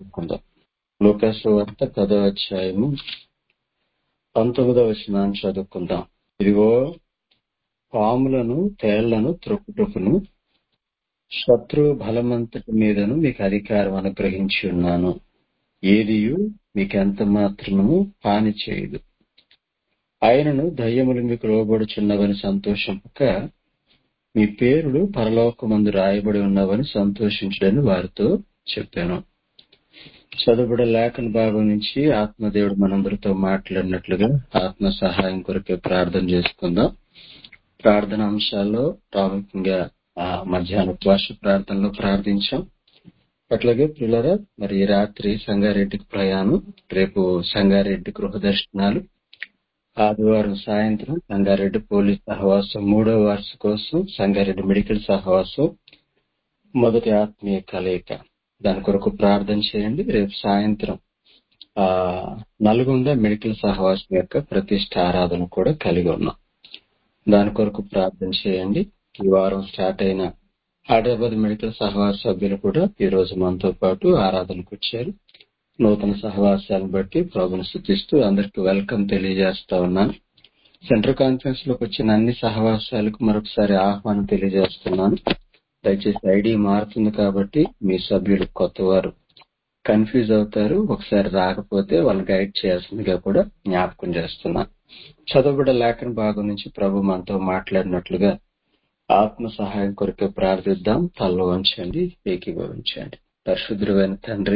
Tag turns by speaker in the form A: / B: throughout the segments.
A: చదువుకుందాం లోకాసు వార్త పదో అధ్యాయము పంతొమ్మిదవ వచనాన్ని చదువుకుందాం ఇదిగో పాములను తేళ్లను త్రొక్కుటకును శత్రు బలమంతటి మీదను మీకు అధికారం అనుగ్రహించి ఉన్నాను ఏదియు మీకెంత మాత్రము హాని చేయదు ఆయనను దయ్యములు మీకు లోబడుచున్నవని సంతోషంపక మీ పేరులు పరలోకమందు రాయబడి ఉన్నవని సంతోషించడని వారితో చెప్పాను చదువుబడ లేఖన భాగం నుంచి ఆత్మదేవుడు మనందరితో మాట్లాడినట్లుగా ఆత్మ సహాయం కొరకే ప్రార్థన చేసుకుందాం ప్రార్థన అంశాల్లో ప్రాముఖ్యంగా ఆ మధ్యాహ్న ఉపవాస ప్రార్థనలో ప్రార్థించాం అట్లాగే పిల్లరా మరి ఈ రాత్రి సంగారెడ్డికి ప్రయాణం రేపు సంగారెడ్డి గృహ దర్శనాలు ఆదివారం సాయంత్రం సంగారెడ్డి పోలీస్ సహవాసం మూడో వార్షికోత్సవం సంగారెడ్డి మెడికల్ సహవాసం మొదటి ఆత్మీయ కలయిక దాని కొరకు ప్రార్థన చేయండి రేపు సాయంత్రం ఆ నల్గొండ మెడికల్ సహవాసం యొక్క ప్రతిష్ట ఆరాధన కూడా కలిగి ఉన్నాం దాని కొరకు ప్రార్థన చేయండి ఈ వారం స్టార్ట్ అయిన హైదరాబాద్ మెడికల్ సహవాస సభ్యులు కూడా ఈ రోజు మనతో పాటు ఆరాధనకు వచ్చారు నూతన సహవాసాలను బట్టి ప్రభుని శుద్ధిస్తూ అందరికి వెల్కమ్ తెలియజేస్తా ఉన్నాను సెంట్రల్ కాన్ఫరెన్స్ లోకి వచ్చిన అన్ని సహవాసాలకు మరొకసారి ఆహ్వానం తెలియజేస్తున్నాను దయచేసి ఐడి మారుతుంది కాబట్టి మీ సభ్యులు కొత్త వారు కన్ఫ్యూజ్ అవుతారు ఒకసారి రాకపోతే వాళ్ళని గైడ్ చేయాల్సిందిగా కూడా జ్ఞాపకం చేస్తున్నాను చదవబడ లేఖన భాగం నుంచి ప్రభు మనతో మాట్లాడినట్లుగా ఆత్మ సహాయం కొరకే ప్రార్థిద్దాం తల్లో ఉంచండి ఏకీభవించండి పరిశుద్ధుడైన తండ్రి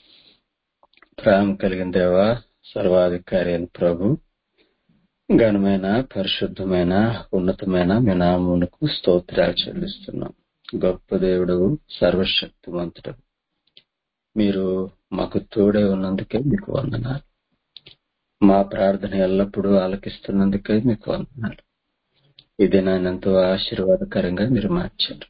A: ప్రేమ కలిగిన దేవ సర్వాధికారి అయిన ప్రభు ఘనమైన పరిశుద్ధమైన ఉన్నతమైన మీ నామునకు స్తోత్రాలు చెల్లిస్తున్నాం గొప్ప దేవుడు సర్వశక్తివంతుడు మీరు మాకు తోడే ఉన్నందుకే మీకు వందనాలు మా ప్రార్థన ఎల్లప్పుడూ ఆలకిస్తున్నందుకే మీకు వందనాలు ఇది నాయనంతో ఆశీర్వాదకరంగా మీరు మార్చారు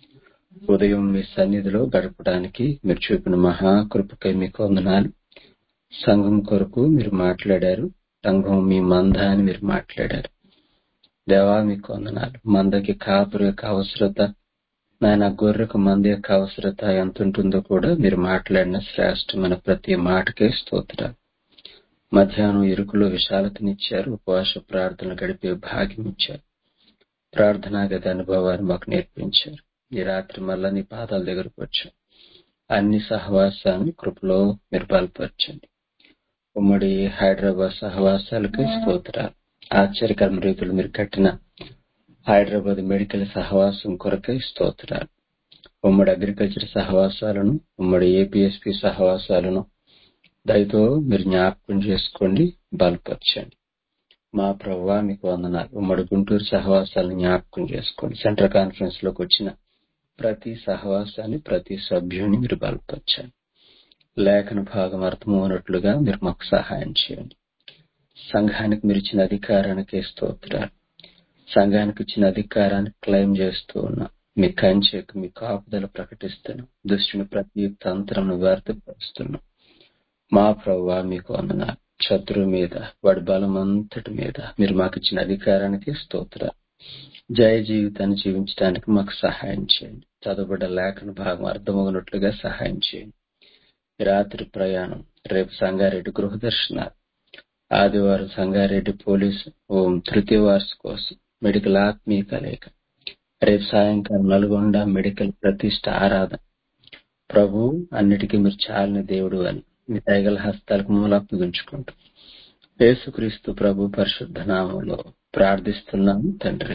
A: ఉదయం మీ సన్నిధిలో గడపడానికి మీరు చూపిన మహాకృపకై మీకు వందనాలు సంఘం కొరకు మీరు మాట్లాడారు సంఘం మీ మంద అని మీరు మాట్లాడారు దేవా మీకు వందనాలు మందకి కాపురు యొక్క అవసరత నాయన గొర్రెకు మంది యొక్క అవసరత ఎంత ఉంటుందో కూడా మీరు మాట్లాడిన శ్రేష్టమైన ప్రతి మాటకే స్తోత్రాలు మధ్యాహ్నం ఇరుకులో విశాలతనిచ్చారు ఉపవాస ప్రార్థనలు గడిపే భాగ్యం ఇచ్చారు ప్రార్థనా గది అనుభవాన్ని మాకు నేర్పించారు ఈ రాత్రి మళ్ళా నీ పాదాల దగ్గరకు వచ్చాం అన్ని సహవాసాన్ని కృపలో మీరు బలపరచండి ఉమ్మడి హైదరాబాద్ సహవాసాలకి స్తోత్రాలు ఆశ్చర్యకరమ రీతులు మీరు కట్టిన హైదరాబాద్ మెడికల్ సహవాసం కొరకై స్తోత్రాలు ఉమ్మడి అగ్రికల్చర్ సహవాసాలను ఉమ్మడి ఏపీఎస్పి సహవాసాలను దయతో మీరు జ్ఞాపకం చేసుకోండి బలపరచండి మా ప్రవ్వా మీకు వందనాలు ఉమ్మడి గుంటూరు సహవాసాలను జ్ఞాపకం చేసుకోండి సెంట్రల్ కాన్ఫరెన్స్ లోకి వచ్చిన ప్రతి సహవాసాన్ని ప్రతి సభ్యుని మీరు బలపరచండి లేఖన భాగం అర్థమవునట్లుగా మీరు మాకు సహాయం చేయండి సంఘానికి మీరు ఇచ్చిన అధికారానికి స్తోత్రాలు సంఘానికి ఇచ్చిన అధికారాన్ని క్లెయిమ్ చేస్తూ ఉన్నాం మీ కంచెకు మీ కాపుదల ప్రకటిస్తున్నాం దుష్టుని ప్రతి తంత్రం వ్యర్థపరుస్తున్నాం మా ప్రవ్వా మీకు వందనాలు శత్రువు మీద వాడి బలం అంతటి మీద మీరు మాకు ఇచ్చిన అధికారానికి స్తోత్ర జయ జీవితాన్ని జీవించడానికి మాకు సహాయం చేయండి చదవబడ్డ లేఖన భాగం అర్థమవునట్లుగా సహాయం చేయండి రాత్రి ప్రయాణం రేపు సంగారెడ్డి గృహ దర్శనాలు ఆదివారం సంగారెడ్డి పోలీసు ఓం తృతీయ వార్షికోసం మెడికల్ ఆత్మీయ కలయిక రేపు సాయంకాలం నల్గొండ మెడికల్ ప్రతిష్ట ఆరాధన ప్రభు అన్నిటికీ మీరు చాలిన దేవుడు అని మీ దైగల హస్తాలకు మూలప్పగించుకుంటూ యేసుక్రీస్తు ప్రభు పరిశుద్ధ నామంలో ప్రార్థిస్తున్నాము తండ్రి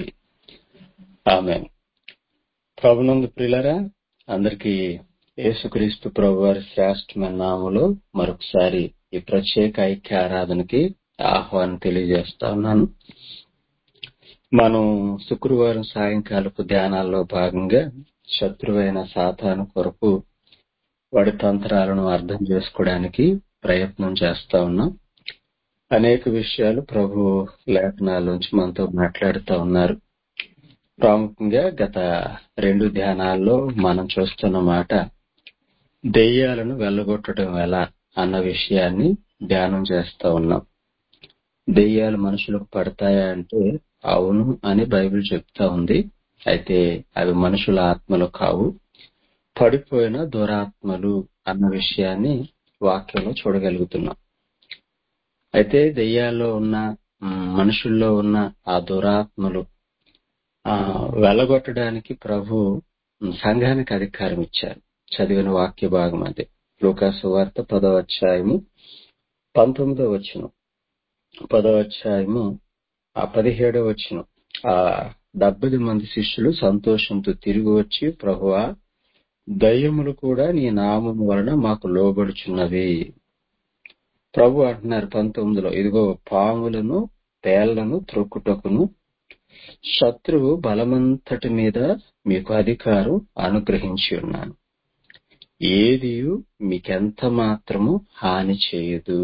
A: ఆమె ప్రభునందు ప్రియులరా అందరికీ యేసుక్రీస్తు ప్రభు వారి శ్రేష్టమైన నామంలో మరొకసారి ఈ ప్రత్యేక ఐక్య ఆరాధనకి ఆహ్వానం తెలియజేస్తా ఉన్నాను మనం శుక్రవారం సాయంకాలపు ధ్యానాల్లో భాగంగా శత్రువైన సాతాను కొరకు వాడి తంత్రాలను అర్థం చేసుకోవడానికి ప్రయత్నం చేస్తా ఉన్నాం అనేక విషయాలు ప్రభు లేఖనాల్లోంచి మనతో మాట్లాడుతూ ఉన్నారు ప్రాముఖ్యంగా గత రెండు ధ్యానాల్లో మనం చూస్తున్న మాట దెయ్యాలను వెళ్ళగొట్టడం ఎలా అన్న విషయాన్ని ధ్యానం చేస్తా ఉన్నాం దెయ్యాలు మనుషులకు పడతాయా అంటే అవును అని బైబిల్ చెప్తా ఉంది అయితే అవి మనుషుల ఆత్మలు కావు పడిపోయిన దురాత్మలు అన్న విషయాన్ని వాక్యంలో చూడగలుగుతున్నాం అయితే దెయ్యాల్లో ఉన్న మ్, మనుషుల్లో ఉన్న ఆ దురాత్మలు ఆ వెళ్ళగొట్టడానికి ప్రభు మ్, సంఘానికి అధికారం ఇచ్చారు చదివిన వాక్య భాగం అది లూకాసు వార్త పదవ అధ్యాయము పంతొమ్మిదో వచనం పదవ అధ్యాయము ఆ పదిహేడవ వచనం ఆ డెబ్బై మంది శిష్యులు సంతోషంతో తిరిగి వచ్చి ప్రభువా దయ్యములు కూడా నీ నామము వలన మాకు లోబడుచున్నవి ప్రభు అంటున్నారు పంతొమ్మిదిలో ఇదిగో పాములను తేళ్లను త్రొక్కుటకును శత్రువు బలమంతటి మీద మీకు అధికారం అనుగ్రహించి ఉన్నాను ఏది మీకెంత మాత్రము హాని చేయదు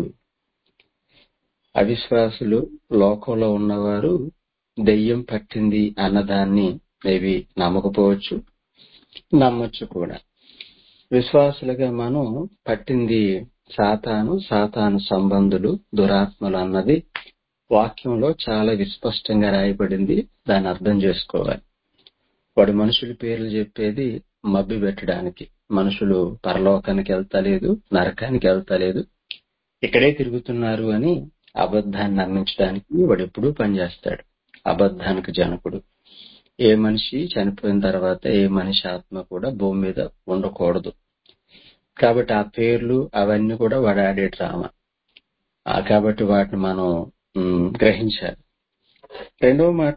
A: అవిశ్వాసులు లోకంలో ఉన్నవారు దెయ్యం పట్టింది అన్నదాన్ని మేబీ నమ్మకపోవచ్చు నమ్మొచ్చు కూడా విశ్వాసులుగా మనం పట్టింది సాతాను సాతాను సంబంధులు దురాత్మలు అన్నది వాక్యంలో చాలా విస్పష్టంగా రాయబడింది దాన్ని అర్థం చేసుకోవాలి వాడు మనుషుల పేర్లు చెప్పేది మబ్బి పెట్టడానికి మనుషులు పరలోకానికి వెళ్తలేదు నరకానికి వెళ్తలేదు ఇక్కడే తిరుగుతున్నారు అని అబద్ధాన్ని నమ్మించడానికి వాడు ఎప్పుడూ పనిచేస్తాడు అబద్ధానికి జనకుడు ఏ మనిషి చనిపోయిన తర్వాత ఏ మనిషి ఆత్మ కూడా భూమి మీద ఉండకూడదు కాబట్టి ఆ పేర్లు అవన్నీ కూడా వాడు ఆడే డ్రామా ఆ కాబట్టి వాటిని మనం మ్, గ్రహించాలి రెండవ మాట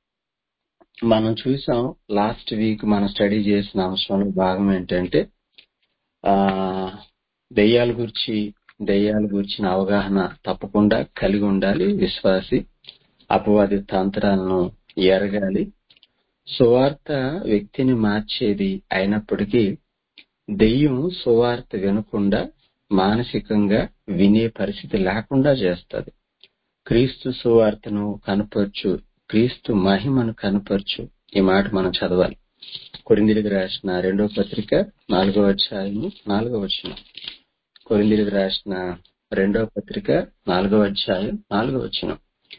A: మనం చూసాం లాస్ట్ వీక్ మనం స్టడీ చేసిన అంశంలో భాగం ఏంటంటే ఆ దెయ్యాల గురించి దెయ్యాల గురించిన అవగాహన తప్పకుండా కలిగి ఉండాలి విశ్వాసి అపవాది తంత్రాలను ఎరగాలి సువార్త వ్యక్తిని మార్చేది అయినప్పటికీ దెయ్యం సువార్త వినకుండా మానసికంగా వినే పరిస్థితి లేకుండా చేస్తుంది క్రీస్తు సువార్తను కనపరచు క్రీస్తు మహిమను కనపరచు ఈ మాట మనం చదవాలి కొరిందిలికి రాసిన రెండో పత్రిక నాలుగో అధ్యాయము నాలుగో వచనం కొరిందిలికి రాసిన రెండో పత్రిక నాలుగో అధ్యాయం నాలుగో వచనం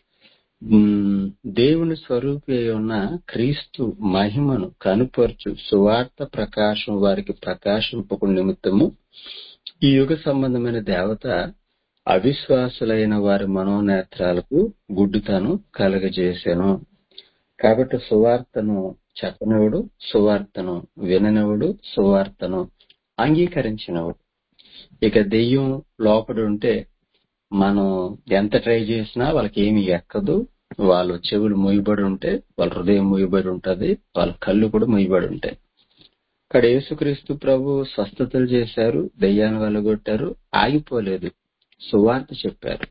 A: ఉమ్, దేవుని స్వరూపి అయి ఉన్న క్రీస్తు మహిమను కనుపరచు సువార్త ప్రకాశం వారికి ప్రకాశింపకు నిమిత్తము ఈ యుగ సంబంధమైన దేవత అవిశ్వాసులైన వారి మనోనేత్రాలకు గుడ్డుతను కలగజేసెను కాబట్టి సువార్తను చెప్పనివాడు సువార్తను విననివాడు సువార్తను అంగీకరించినవాడు ఇక దెయ్యం లోపడి ఉంటే మనం ఎంత ట్రై చేసినా వాళ్ళకి ఏమి ఎక్కదు వాళ్ళు చెవులు మూయబడి ఉంటే వాళ్ళ హృదయం మూయబడి ఉంటది వాళ్ళ కళ్ళు కూడా మూయబడి ఉంటాయి ఇక్కడ యేసుక్రీస్తు ప్రభు స్వస్థతలు చేశారు దెయ్యాన్ని వెళ్ళగొట్టారు ఆగిపోలేదు సువార్త చెప్పారు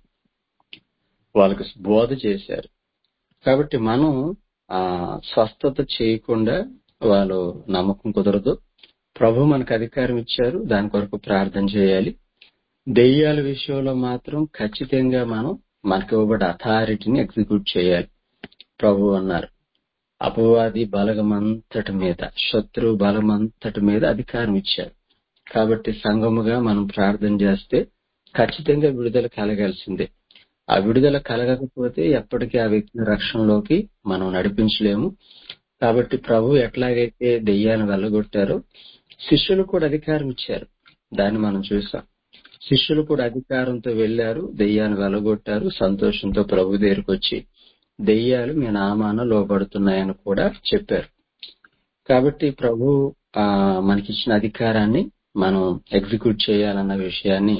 A: వాళ్ళకి బోధ చేశారు కాబట్టి మనం ఆ స్వస్థత చేయకుండా వాళ్ళు నమ్మకం కుదరదు ప్రభు మనకు అధికారం ఇచ్చారు దాని కొరకు ప్రార్థన చేయాలి దెయ్యాల విషయంలో మాత్రం ఖచ్చితంగా మనం మనకి ఇవ్వబడ్డ అథారిటీని ఎగ్జిక్యూట్ చేయాలి ప్రభు అన్నారు అపవాది బలగమంతటి మీద శత్రు బలమంతటి మీద అధికారం ఇచ్చారు కాబట్టి సంఘముగా మనం ప్రార్థన చేస్తే ఖచ్చితంగా విడుదల కలగాల్సిందే ఆ విడుదల కలగకపోతే ఎప్పటికీ ఆ వ్యక్తిని రక్షణలోకి మనం నడిపించలేము కాబట్టి ప్రభు ఎట్లాగైతే దెయ్యాన్ని వెళ్ళగొట్టారో శిష్యులు కూడా అధికారం ఇచ్చారు దాన్ని మనం చూసాం శిష్యులు కూడా అధికారంతో వెళ్లారు దెయ్యాన్ని వెలగొట్టారు సంతోషంతో ప్రభు దగ్గరికి వచ్చి దెయ్యాలు మీ నామాన లోపడుతున్నాయని కూడా చెప్పారు కాబట్టి ప్రభు ఆ మనకిచ్చిన అధికారాన్ని మనం ఎగ్జిక్యూట్ చేయాలన్న విషయాన్ని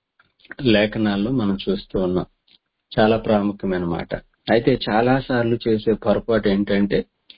A: లేఖనాల్లో మనం చూస్తూ ఉన్నాం చాలా ప్రాముఖ్యమైన మాట అయితే చాలా సార్లు చేసే పొరపాటు ఏంటంటే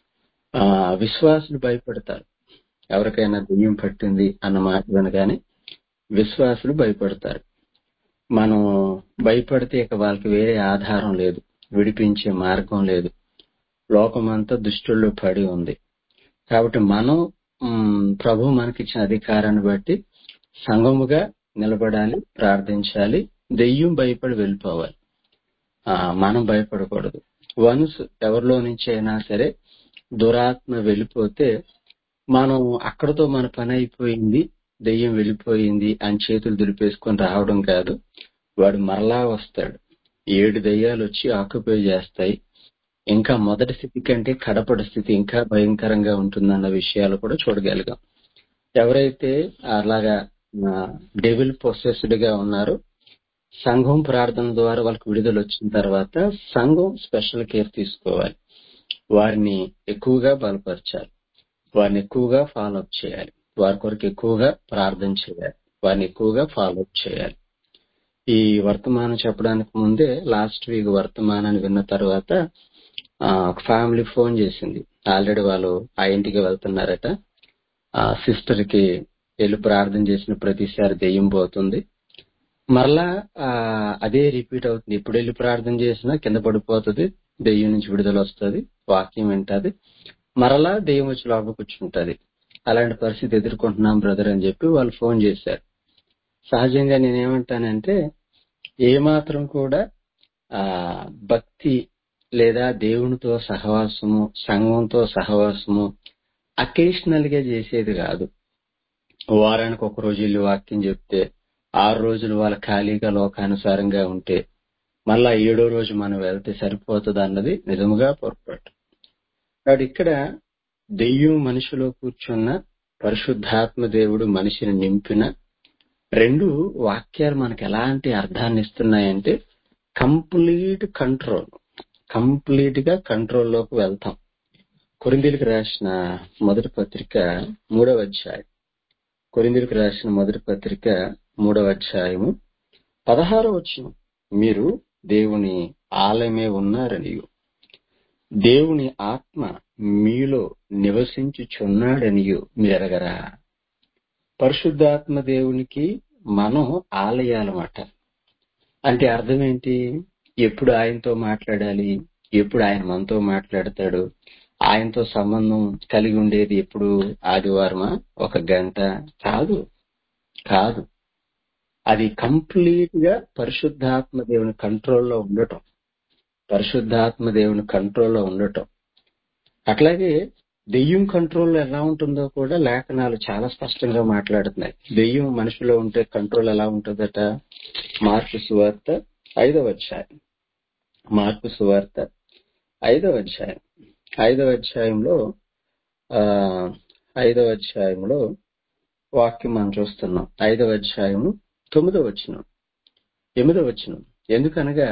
A: ఆ విశ్వాసులు భయపడతారు ఎవరికైనా దెయ్యం పట్టింది అన్న మాట వినగానే విశ్వాసులు భయపడతారు మనం భయపడితే ఇక వాళ్ళకి వేరే ఆధారం లేదు విడిపించే మార్గం లేదు లోకమంతా దుష్టుల్లో పడి ఉంది కాబట్టి మనం మ్, ప్రభు మనకిచ్చిన అధికారాన్ని బట్టి సంఘముగా నిలబడాలి ప్రార్థించాలి దెయ్యం భయపడి వెళ్ళిపోవాలి ఆ, మనం భయపడకూడదు వన్స్ ఎవరిలో నుంచి అయినా సరే దురాత్మ వెళ్ళిపోతే మనం అక్కడతో మన పని అయిపోయింది దెయ్యం వెళ్ళిపోయింది అని చేతులు దులిపేసుకొని రావడం కాదు వాడు మరలా వస్తాడు ఏడు దెయ్యాలు వచ్చి ఆక్యుపై చేస్తాయి ఇంకా మొదటి స్థితి కంటే కడపడి స్థితి ఇంకా భయంకరంగా ఉంటుందన్న విషయాలు కూడా చూడగలిగాం ఎవరైతే అలాగా డెవిల్ పొసెస్డ్ గా ఉన్నారు సంఘం ప్రార్థన ద్వారా వాళ్ళకి విడుదల వచ్చిన తర్వాత సంఘం స్పెషల్ కేర్ తీసుకోవాలి వారిని ఎక్కువగా బలపరచాలి వారిని ఎక్కువగా ఫాలో అప్ చేయాలి వారి కొరకు ఎక్కువగా ప్రార్థన చేయాలి వారిని ఎక్కువగా ఫాలో అప్ చేయాలి ఈ వర్తమానం చెప్పడానికి ముందే లాస్ట్ వీక్ వర్తమానాన్ని విన్న తర్వాత ఆ, ఒక ఫ్యామిలీ ఫోన్ చేసింది ఆల్రెడీ వాళ్ళు ఆ ఇంటికి వెళ్తున్నారట ఆ సిస్టర్ కి వెళ్ళి ప్రార్థన చేసిన ప్రతిసారి దెయ్యం పోతుంది మరలా ఆ, అదే రిపీట్ అవుతుంది ఎప్పుడు వెళ్ళి ప్రార్థన చేసినా కింద పడిపోతుంది దెయ్యం నుంచి విడుదల వస్తుంది వాక్యం వింటది మరలా దెయ్యం వచ్చి లోపల కూర్చుంటది అలాంటి పరిస్థితి ఎదుర్కొంటున్నాం బ్రదర్ అని చెప్పి వాళ్ళు ఫోన్ చేశారు సహజంగా నేనేమంటానంటే ఏమాత్రం కూడా ఆ భక్తి లేదా దేవునితో సహవాసము సంఘంతో సహవాసము అకేషనల్ గా చేసేది కాదు వారానికి ఒక రోజు వెళ్ళి వాక్యం చెప్తే ఆరు రోజులు వాళ్ళ ఖాళీగా లోకానుసారంగా ఉంటే మళ్ళా ఏడో రోజు మనం వెళ్తే సరిపోతుంది అన్నది నిజముగా పొరపాటు కాబట్టి ఇక్కడ దెయ్యం మనిషిలో కూర్చున్న పరిశుద్ధాత్మ దేవుడు మనిషిని నింపిన రెండు వాక్యాలు మనకు ఎలాంటి అర్థాన్ని ఇస్తున్నాయంటే కంప్లీట్ కంట్రోల్ కంప్లీట్ గా కంట్రోల్లోకి వెళ్తాం కొరిందీలకు రాసిన మొదటి పత్రిక మూడవ అధ్యాయం కొరిందీలకు రాసిన మొదటి పత్రిక మూడవ అధ్యాయము పదహారో వచ్చిన మీరు దేవుని ఆలయమే ఉన్నారనియు దేవుని ఆత్మ మీలో నివసించుచున్నాడనియు మీరెరగరా పరిశుద్ధాత్మ దేవునికి మనం ఆలయాలన్నమాట అంటే అర్థం ఏంటి ఎప్పుడు ఆయనతో మాట్లాడాలి ఎప్పుడు ఆయన మనతో మాట్లాడతాడు ఆయనతో సంబంధం కలిగి ఉండేది ఎప్పుడు ఆదివారమా ఒక గంట కాదు కాదు అది కంప్లీట్ గా పరిశుద్ధాత్మ దేవుని కంట్రోల్లో ఉండటం పరిశుద్ధాత్మ దేవుని కంట్రోల్లో ఉండటం అట్లాగే దెయ్యం కంట్రోల్ ఎలా ఉంటుందో కూడా లేఖనాలు చాలా స్పష్టంగా మాట్లాడుతున్నాయి దెయ్యం మనిషిలో ఉంటే కంట్రోల్ ఎలా ఉంటుందట మార్పు సువార్త ఐదవ అధ్యాయం మార్పు సువార్త ఐదవ అధ్యాయం ఐదవ అధ్యాయంలో ఆ ఐదవ అధ్యాయంలో వాక్యం మనం చూస్తున్నాం ఐదవ అధ్యాయము తొమ్మిదవ వచనం ఎనిమిదవ వచనం ఎందుకనగా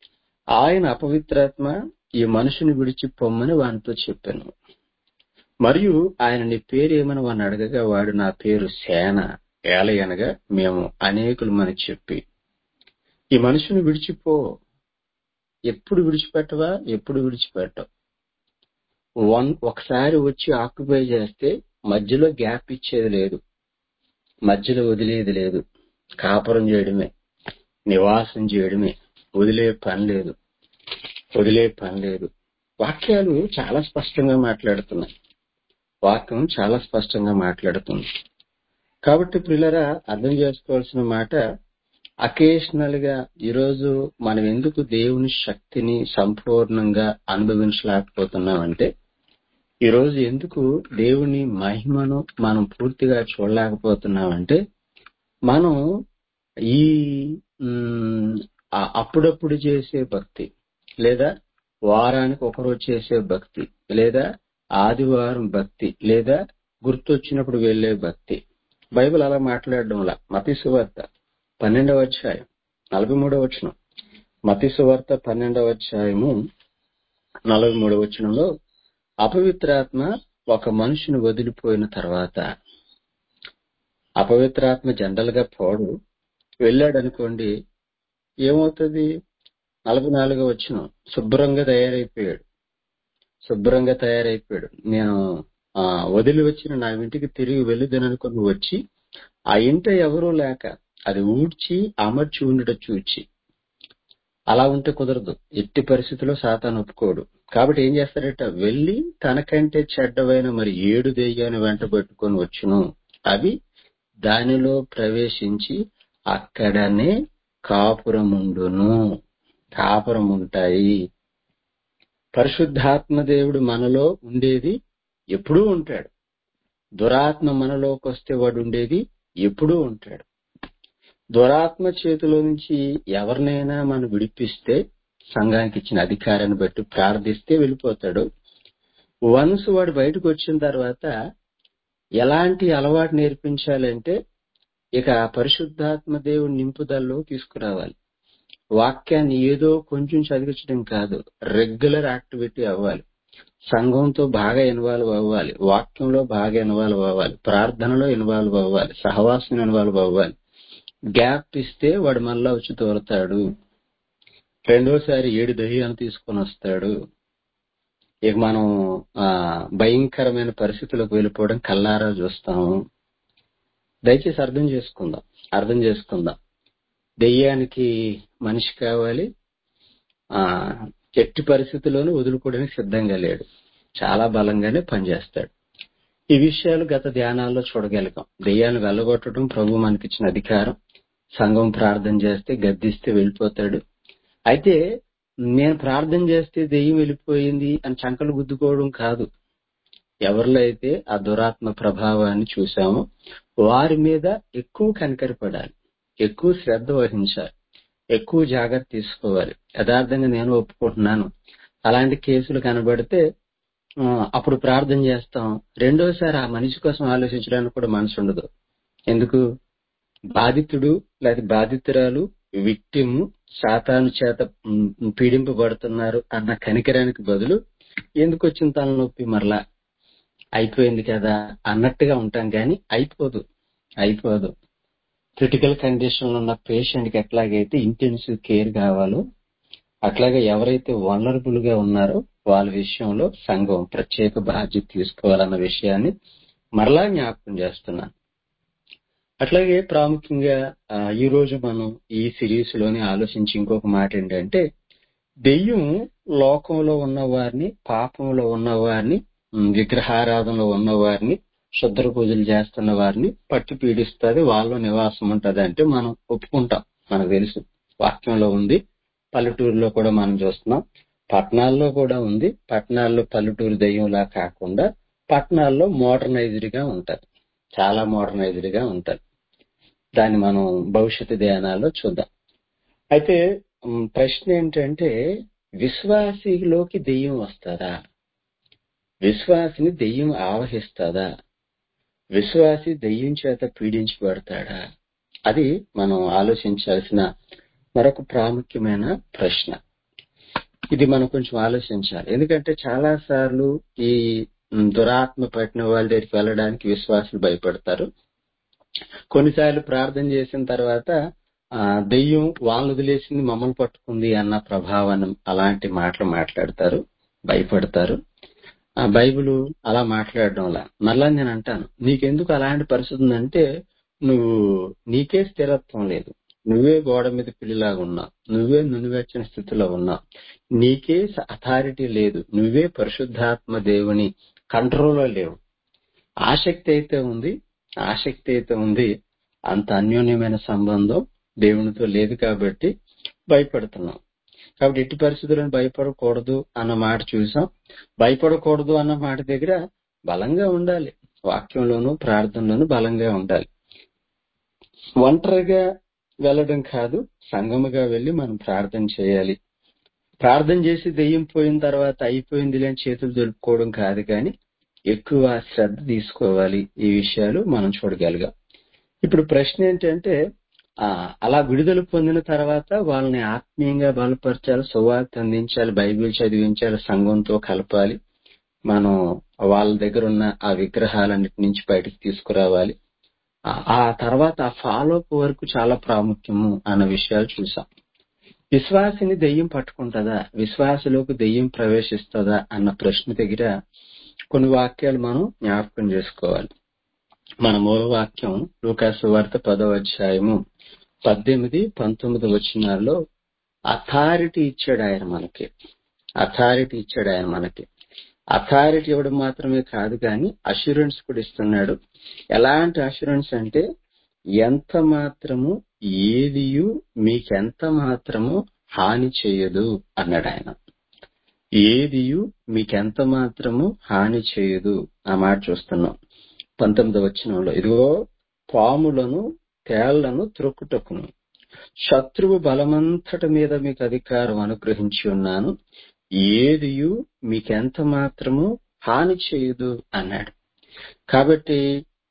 A: ఆయన అపవిత్రాత్మ ఈ మనుషుని విడిచి పొమ్మని వానితో చెప్పాను మరియు ఆయన నీ పేరు ఏమని వాడిని అడగగా వాడు నా పేరు సేన ఏలయనగా మేము అనేకులు మనకి చెప్పి ఈ మనుషుని విడిచిపో ఎప్పుడు విడిచిపెట్టవా ఎప్పుడు విడిచిపెట్టవు వన్ ఒకసారి వచ్చి ఆక్యుపై చేస్తే మధ్యలో గ్యాప్ ఇచ్చేది లేదు మధ్యలో వదిలేది లేదు కాపురం చేయడమే నివాసం చేయడమే వదిలే పని లేదు వదిలే పని లేదు వాక్యాలు చాలా స్పష్టంగా మాట్లాడుతున్నాయి వాక్యం చాలా స్పష్టంగా మాట్లాడుతుంది కాబట్టి పిల్లరా అర్థం చేసుకోవాల్సిన మాట అకేషనల్ గా ఈరోజు మనం ఎందుకు దేవుని శక్తిని సంపూర్ణంగా అనుభవించలేకపోతున్నామంటే ఈరోజు ఎందుకు దేవుని మహిమను మనం పూర్తిగా చూడలేకపోతున్నామంటే మనం ఈ మ్, ఆ అప్పుడప్పుడు చేసే భక్తి లేదా వారానికి ఒకరోజు చేసే భక్తి లేదా ఆదివారం భక్తి లేదా గుర్తొచ్చినప్పుడు వెళ్లే భక్తి బైబిల్ అలా మాట్లాడడంలా మతి సువార్త పన్నెండవ అధ్యాయం నలభై మూడవ వచనం మతి సువార్త పన్నెండవ అధ్యాయము నలభై మూడవ వచనంలో అపవిత్రాత్మ ఒక మనిషిని వదిలిపోయిన తర్వాత అపవిత్రాత్మ జనరల్ గా పోడు వెళ్ళాడు అనుకోండి ఏమవుతుంది నలభై నాలుగో వచ్చిన శుభ్రంగా తయారైపోయాడు శుభ్రంగా తయారైపోయాడు నేను ఆ వదిలి వచ్చిన నా ఇంటికి తిరిగి వెళ్ళిదననుకొని వచ్చి ఆ ఇంట ఎవరూ లేక అది ఊడ్చి అమర్చి ఉండట చూచి అలా ఉంటే కుదరదు ఎట్టి పరిస్థితిలో సాతాను ఒప్పుకోడు కాబట్టి ఏం చేస్తాడట వెళ్లి తనకంటే చెడ్డవైన మరి ఏడు దెయ్యాన్ని వెంట పెట్టుకొని వచ్చును అవి దానిలో ప్రవేశించి అక్కడనే కాపురముండును కాపురం ఉంటాయి పరిశుద్ధాత్మ దేవుడు మనలో ఉండేది ఎప్పుడూ ఉంటాడు దురాత్మ మనలోకి వస్తే వాడు ఉండేది ఎప్పుడూ ఉంటాడు దురాత్మ చేతిలో నుంచి ఎవరినైనా మనం విడిపిస్తే సంఘానికి ఇచ్చిన అధికారాన్ని బట్టి ప్రార్థిస్తే వెళ్ళిపోతాడు వన్స్ వాడు బయటకు వచ్చిన తర్వాత ఎలాంటి అలవాటు నేర్పించాలంటే ఇక పరిశుద్ధాత్మ దేవుడి నింపుదలలో తీసుకురావాలి వాక్యాన్ని ఏదో కొంచెం చదివించడం కాదు రెగ్యులర్ యాక్టివిటీ అవ్వాలి సంఘంతో బాగా ఇన్వాల్వ్ అవ్వాలి వాక్యంలో బాగా ఇన్వాల్వ్ అవ్వాలి ప్రార్థనలో ఇన్వాల్వ్ అవ్వాలి సహవాసం ఇన్వాల్వ్ అవ్వాలి గ్యాప్ ఇస్తే వాడు మళ్ళా వచ్చి తోరుతాడు రెండోసారి ఏడు దయ్యాన్ని తీసుకొని వస్తాడు ఇక మనం ఆ భయంకరమైన పరిస్థితులకు వెళ్ళిపోవడం కల్లారా చూస్తాము దయచేసి అర్థం చేసుకుందాం అర్థం చేసుకుందాం దెయ్యానికి మనిషి కావాలి ఆ ఎట్టి పరిస్థితుల్లోనూ వదులుకోవడానికి సిద్ధంగా లేడు చాలా బలంగానే పనిచేస్తాడు ఈ విషయాలు గత ధ్యానాల్లో చూడగలిగాం దెయ్యాన్ని వెళ్ళగొట్టడం ప్రభు మనకిచ్చిన అధికారం సంఘం ప్రార్థన చేస్తే గద్దిస్తే వెళ్ళిపోతాడు అయితే నేను ప్రార్థన చేస్తే దెయ్యం వెళ్ళిపోయింది అని చంకలు గుద్దుకోవడం కాదు ఎవరిలో అయితే ఆ దురాత్మ ప్రభావాన్ని చూసామో వారి మీద ఎక్కువ కనికరపడాలి ఎక్కువ శ్రద్ధ వహించాలి ఎక్కువ జాగ్రత్త తీసుకోవాలి యథార్థంగా నేను ఒప్పుకుంటున్నాను అలాంటి కేసులు కనబడితే ఆ, అప్పుడు ప్రార్థన చేస్తాం రెండోసారి ఆ మనిషి కోసం ఆలోచించడానికి కూడా మనసు ఉండదు ఎందుకు బాధితుడు లేదా బాధితురాలు విక్టిమ్ శాతాను చేత మ్, పీడింపబడుతున్నారు అన్న కనికరానికి బదులు ఎందుకు వచ్చిన తలనొప్పి మరలా అయిపోయింది కదా అన్నట్టుగా ఉంటాం కానీ అయిపోదు అయిపోదు క్రిటికల్ కండిషన్ లో ఉన్న పేషెంట్ కి ఎట్లాగైతే ఇంటెన్సివ్ కేర్ కావాలో అట్లాగే ఎవరైతే వనరబుల్ గా ఉన్నారో వాళ్ళ విషయంలో సంఘం ప్రత్యేక బాధ్యత తీసుకోవాలన్న విషయాన్ని మరలా జ్ఞాపకం చేస్తున్నాను అట్లాగే ప్రాముఖ్యంగా ఆ, ఈ రోజు మనం ఈ సిరీస్ లోని ఆలోచించి ఇంకొక మాట ఏంటంటే దెయ్యం లోకంలో ఉన్న వారిని పాపంలో ఉన్న వారిని ఉమ్, విగ్రహారాధనలో ఉన్న వారిని శుద్ర పూజలు చేస్తున్న వారిని పట్టి పీడిస్తుంది వాళ్ళలో నివాసం ఉంటది అంటే మనం ఒప్పుకుంటాం మనకు తెలుసు వాక్యంలో ఉంది పల్లెటూరులో కూడా మనం చూస్తున్నాం పట్టణాల్లో కూడా ఉంది పట్టణాల్లో పల్లెటూరు దెయ్యంలా కాకుండా పట్టణాల్లో మోడర్నైజ్డ్ గా ఉంటది చాలా మోడర్నైజ్డ్ గా ఉంటది దాన్ని మనం భవిష్యత్తు ధ్యానాల్లో చూద్దాం అయితే ఉమ్, ప్రశ్న ఏంటంటే విశ్వాసిలోకి దెయ్యం వస్తుందా విశ్వాసిని దెయ్యం ఆవహిస్తుందా విశ్వాసి దెయ్యం చేత పీడించబడతాడా అది మనం ఆలోచించాల్సిన మరొక ప్రాముఖ్యమైన ప్రశ్న ఇది మనం కొంచెం ఆలోచించాలి ఎందుకంటే చాలా సార్లు ఈ ఉమ్, దురాత్మ పట్టిన వాళ్ళ దగ్గరికి వెళ్ళడానికి విశ్వాసులు భయపడతారు కొన్నిసార్లు ప్రార్థన చేసిన తర్వాత ఆ దెయ్యం వాళ్ళని వదిలేసింది మమ్మల్ని పట్టుకుంది అన్న ప్రభావాన్ని అలాంటి మాటలు మాట్లాడతారు భయపడతారు ఆ బైబిల్ అలా మాట్లాడడం వల్ల మరలా నేను అంటాను నీకెందుకు అలాంటి పరిస్థితి ఉందంటే నువ్వు నీకే స్థిరత్వం లేదు నువ్వే గోడ మీద పిల్లిలాగా ఉన్నావు నువ్వే నునివెచ్చని స్థితిలో ఉన్నావు నీకే అథారిటీ లేదు నువ్వే పరిశుద్ధాత్మ దేవుని కంట్రోల్లో లేవు ఆసక్తి అయితే ఉంది ఆసక్తి అయితే ఉంది అంత అన్యోన్యమైన సంబంధం దేవునితో లేదు కాబట్టి భయపడుతున్నాం కాబట్టి ఎట్టి పరిస్థితులను భయపడకూడదు అన్న మాట చూసాం భయపడకూడదు అన్న మాట దగ్గర బలంగా ఉండాలి వాక్యంలోను ప్రార్థనలోను బలంగా ఉండాలి ఒంటరిగా వెళ్ళడం కాదు సంగముగా వెళ్లి మనం ప్రార్థన చేయాలి ప్రార్థన చేసి దెయ్యం పోయిన తర్వాత అయిపోయింది లేని చేతులు దులుపుకోవడం కాదు కానీ ఎక్కువ శ్రద్ధ తీసుకోవాలి ఈ విషయాలు మనం చూడగలిగాం ఇప్పుడు ప్రశ్న ఏంటంటే ఆ అలా విడుదల పొందిన తర్వాత వాళ్ళని ఆత్మీయంగా బలపరచాలి సువార్త అందించాలి బైబిల్ చదివించాలి సంఘంతో కలపాలి మనం వాళ్ళ దగ్గర ఉన్న ఆ విగ్రహాలన్నిటి నుంచి బయటకు తీసుకురావాలి ఆ- ఆ తర్వాత ఆ ఫాలో అప్ వరకు చాలా ప్రాముఖ్యము అన్న విషయాలు చూసాం విశ్వాసిని దెయ్యం పట్టుకుంటుందా విశ్వాసలోకి దెయ్యం ప్రవేశిస్తుందా అన్న ప్రశ్న దగ్గర కొన్ని వాక్యాలు మనం జ్ఞాపకం చేసుకోవాలి మన మూల వాక్యం లూకాసు వార్త పదో అధ్యాయము పద్దెనిమిది పంతొమ్మిది వచనాల్లో అథారిటీ ఇచ్చాడు ఆయన మనకి అథారిటీ ఇచ్చాడు ఆయన మనకి అథారిటీ ఇవ్వడం మాత్రమే కాదు కానీ అష్యూరెన్స్ కూడా ఇస్తున్నాడు ఎలాంటి అష్యూరెన్స్ అంటే ఎంత మాత్రము ఏదియు మీకెంత మాత్రము హాని చేయదు అన్నాడు ఆయన ఏదియు మీకెంత మాత్రము హాని చేయదు ఆ మాట చూస్తున్నాం పంతొమ్మిది వచనంలో ఇదిగో పాములను తేళ్లను త్రొక్కుటకును శత్రువు బలమంతటి మీద మీకు అధికారం అనుగ్రహించి ఉన్నాను ఏదియు మీకెంత మాత్రము హాని చేయదు అన్నాడు కాబట్టి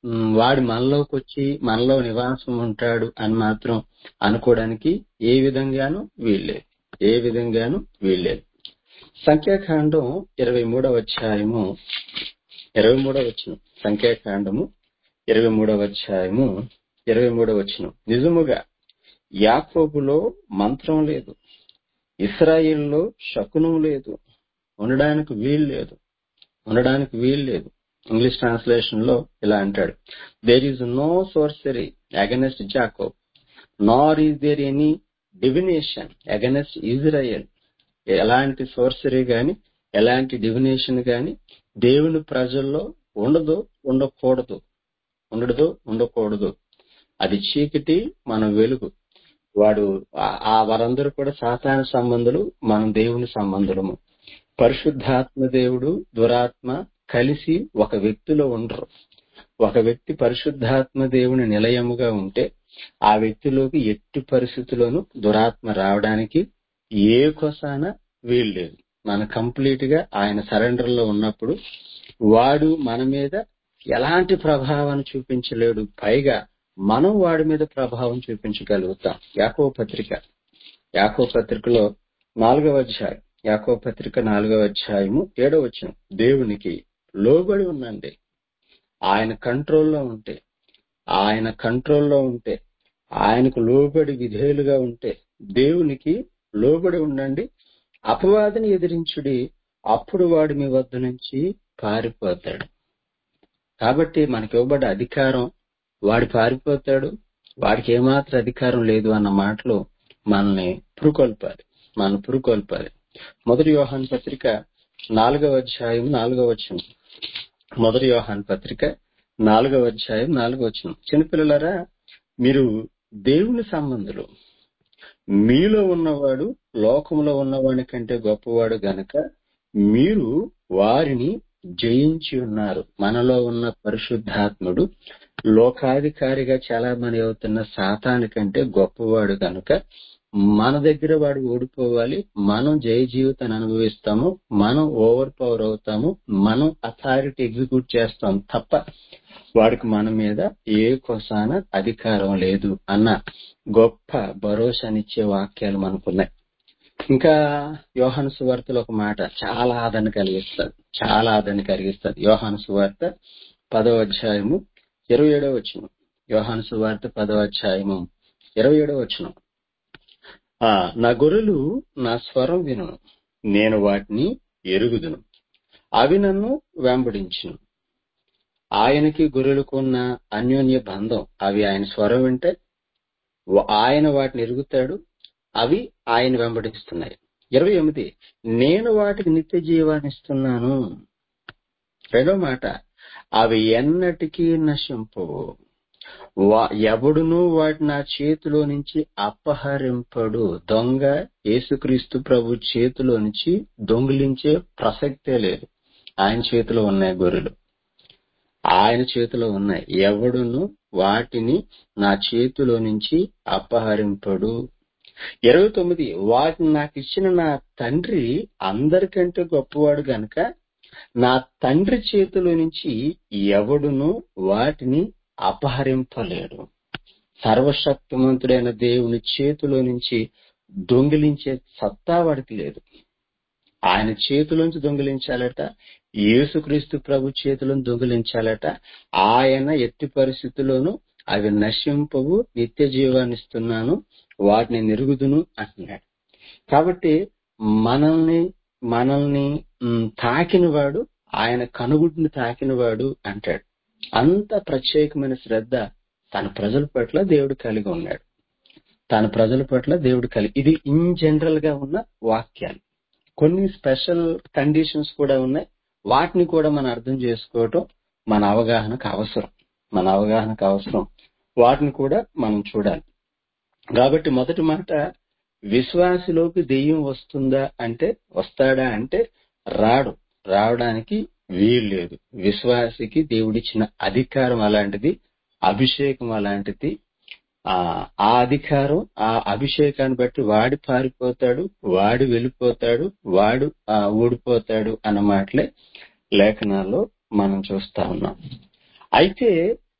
A: మ్, వాడు మనలోకి వచ్చి మనలో నివాసం ఉంటాడు అని మాత్రం అనుకోవడానికి ఏ విధంగానూ వీల్లేదు ఏ విధంగానూ వీల్లేదు సంఖ్యాకాండం ఇరవై మూడవ అధ్యాయము ఇరవై మూడవ వచ్చిన సంఖ్యాకాండము ఇరవై మూడవ అధ్యాయము ఇరవై మూడవ వచ్చిన నిజముగా యాకోబులో మంత్రం లేదు ఇస్రాయిల్లో శకునం లేదు ఉండడానికి వీలు లేదు ఉండడానికి వీలు లేదు ఇంగ్లీష్ ట్రాన్స్లేషన్ లో ఇలా అంటాడు there is no sorcery against Jacob nor is there any divination against Israel ఎలాంటి సోర్సరీ గాని ఎలాంటి డివినేషన్ గాని దేవుని ప్రజల్లో ఉండదు ఉండకూడదు ఉండదు ఉండకూడదు అది చీకటి మన వెలుగు వాడు ఆ- ఆ వారందరూ కూడా సాతాన సంబంధులు మనం దేవుని సంబంధులము పరిశుద్ధాత్మ దేవుడు దురాత్మ కలిసి ఒక వ్యక్తిలో ఉండరు ఒక వ్యక్తి పరిశుద్ధాత్మ దేవుని నిలయముగా ఉంటే ఆ వ్యక్తిలోకి ఎట్టి పరిస్థితుల్లోనూ దురాత్మ రావడానికి ఏ కొసాన వీల్లేదు మన కంప్లీట్ గా ఆయన సరెండర్ లో ఉన్నప్పుడు వాడు మన మీద ఎలాంటి ప్రభావాన్ని చూపించలేడు పైగా మనం వాడి మీద ప్రభావం చూపించగలుగుతాం యాకో పత్రిక యాకో పత్రికలో నాలుగవ అధ్యాయం యాకో పత్రిక నాలుగవ అధ్యాయము ఏడవ వచనం దేవునికి లోబడి ఉండండి ఆయన కంట్రోల్లో ఉంటే ఆయన కంట్రోల్లో ఉంటే ఆయనకు లోబడి విధేయులుగా ఉంటే దేవునికి లోబడి ఉండండి అపవాదిని ఎదిరించుడి అప్పుడు వాడు మీ వద్ద నుంచి పారిపోతాడు కాబట్టి మనకి ఇవ్వబడ్డ అధికారం వాడు పారిపోతాడు వాడికి ఏమాత్రం అధికారం లేదు అన్న మాటలు మనల్ని పురుకొల్పాలి మనం పురుకొల్పాలి మొదటి యోహాన్ పత్రిక నాలుగవ అధ్యాయం నాలుగవ వచనం మొదటి యోహాన్ పత్రిక నాలుగవ అధ్యాయం నాలుగవ వచనం చిన్నపిల్లలారా మీరు దేవుని సంబంధులు మీలో ఉన్నవాడు లోకంలో ఉన్నవాడి కంటే గొప్పవాడు గనక మీరు వారిని జయించి ఉన్నారు మనలో ఉన్న పరిశుద్ధాత్ముడు లోకాధికారిగా చాలా మంది అవుతున్న సాతాని కంటే గొప్పవాడు కనుక మన దగ్గర వాడు ఓడిపోవాలి మనం జయ జీవితాన్ని అనుభవిస్తాము మనం ఓవర్ పవర్ అవుతాము మనం అథారిటీ ఎగ్జిక్యూట్ చేస్తాం తప్ప వాడికి మన మీద ఏ కొసాన అధికారం లేదు అన్న గొప్ప భరోసానిచ్చే వాక్యాలు మనకున్నాయి ఇంకా యోహాను సువార్తలో ఒక మాట చాలా ఆదరణ కలిగిస్తుంది చాలా ఆదరణ కలిగిస్తుంది యోహాను సువార్త పదవ అధ్యాయము ఇరవై ఏడవ వచనం యోహాను సువార్త పదవ అధ్యాయము ఇరవై ఏడవ వచనం ఆ, నా గొర్రెలు నా స్వరం వినును నేను వాటిని ఎరుగుదును అవి నన్ను వెంబడించును ఆయనకి గొర్రెలకు ఉన్న అన్యోన్య బంధం అవి ఆయన స్వరం వింటే వ- ఆయన వాటిని ఎరుగుతాడు అవి ఆయన వెంబడిస్తున్నాయి ఇరవై ఎనిమిది నేను వాటికి నిత్య జీవాన్ని ఇస్తున్నాను రెండో మాట అవి ఎన్నటికీ నశింపవు వా- ఎవడునూ వాటి నా చేతిలో నుంచి అపహరింపడు దొంగ యేసుక్రీస్తు ప్రభు చేతిలో నుంచి దొంగిలించే ప్రసక్తే లేదు ఆయన చేతిలో ఉన్నాయి గొర్రెలు ఆయన చేతిలో ఉన్నాయి ఎవడును వాటిని నా చేతిలో నుంచి అపహరింపడు ఇరవై తొమ్మిది వాటిని నాకు ఇచ్చిన నా తండ్రి అందరికంటే గొప్పవాడు గనుక నా తండ్రి చేతిలో నుంచి ఎవడును వాటిని అపహరింపలేడు సర్వశక్తిమంతుడైన దేవుని చేతిలో నుంచి దొంగిలించే సత్తా వాడికి లేదు ఆయన చేతిలోంచి దొంగిలించాలట యేసుక్రీస్తు ప్రభు చేతిలో దొంగిలించాలట ఆయన ఎట్టి పరిస్థితుల్లోనూ అవి నశింపవు నిత్య జీవాన్ని ఇస్తున్నాను వాటిని నిరుగుదును అంటున్నాడు కాబట్టి మనల్ని మనల్ని మ్, తాకినవాడు ఆయన కనుగుడ్ని తాకినవాడు అంటాడు అంత ప్రత్యేకమైన శ్రద్ధ తన ప్రజల పట్ల దేవుడు కలిగి ఉన్నాడు తన ప్రజల పట్ల దేవుడు కలిగి ఇది ఇన్ జనరల్ గా ఉన్న వాక్యాలు కొన్ని స్పెషల్ కండిషన్స్ కూడా ఉన్నాయి వాటిని కూడా మనం అర్థం చేసుకోవటం మన అవగాహనకు అవసరం మన అవగాహనకు అవసరం వాటిని కూడా మనం చూడాలి కాబట్టి మొదటి మాట విశ్వాసిలోకి దెయ్యం వస్తుందా అంటే వస్తాడా అంటే రాడు రావడానికి వీలు లేదు విశ్వాసికి దేవుడిచ్చిన అధికారం అలాంటిది అభిషేకం అలాంటిది ఆ ఆ అధికారం ఆ అభిషేకాన్ని బట్టి వాడి పారిపోతాడు వాడు వెళ్ళిపోతాడు వాడు ఆ ఊడిపోతాడు అన్న మాటలే లేఖనాల్లో మనం చూస్తా ఉన్నాం అయితే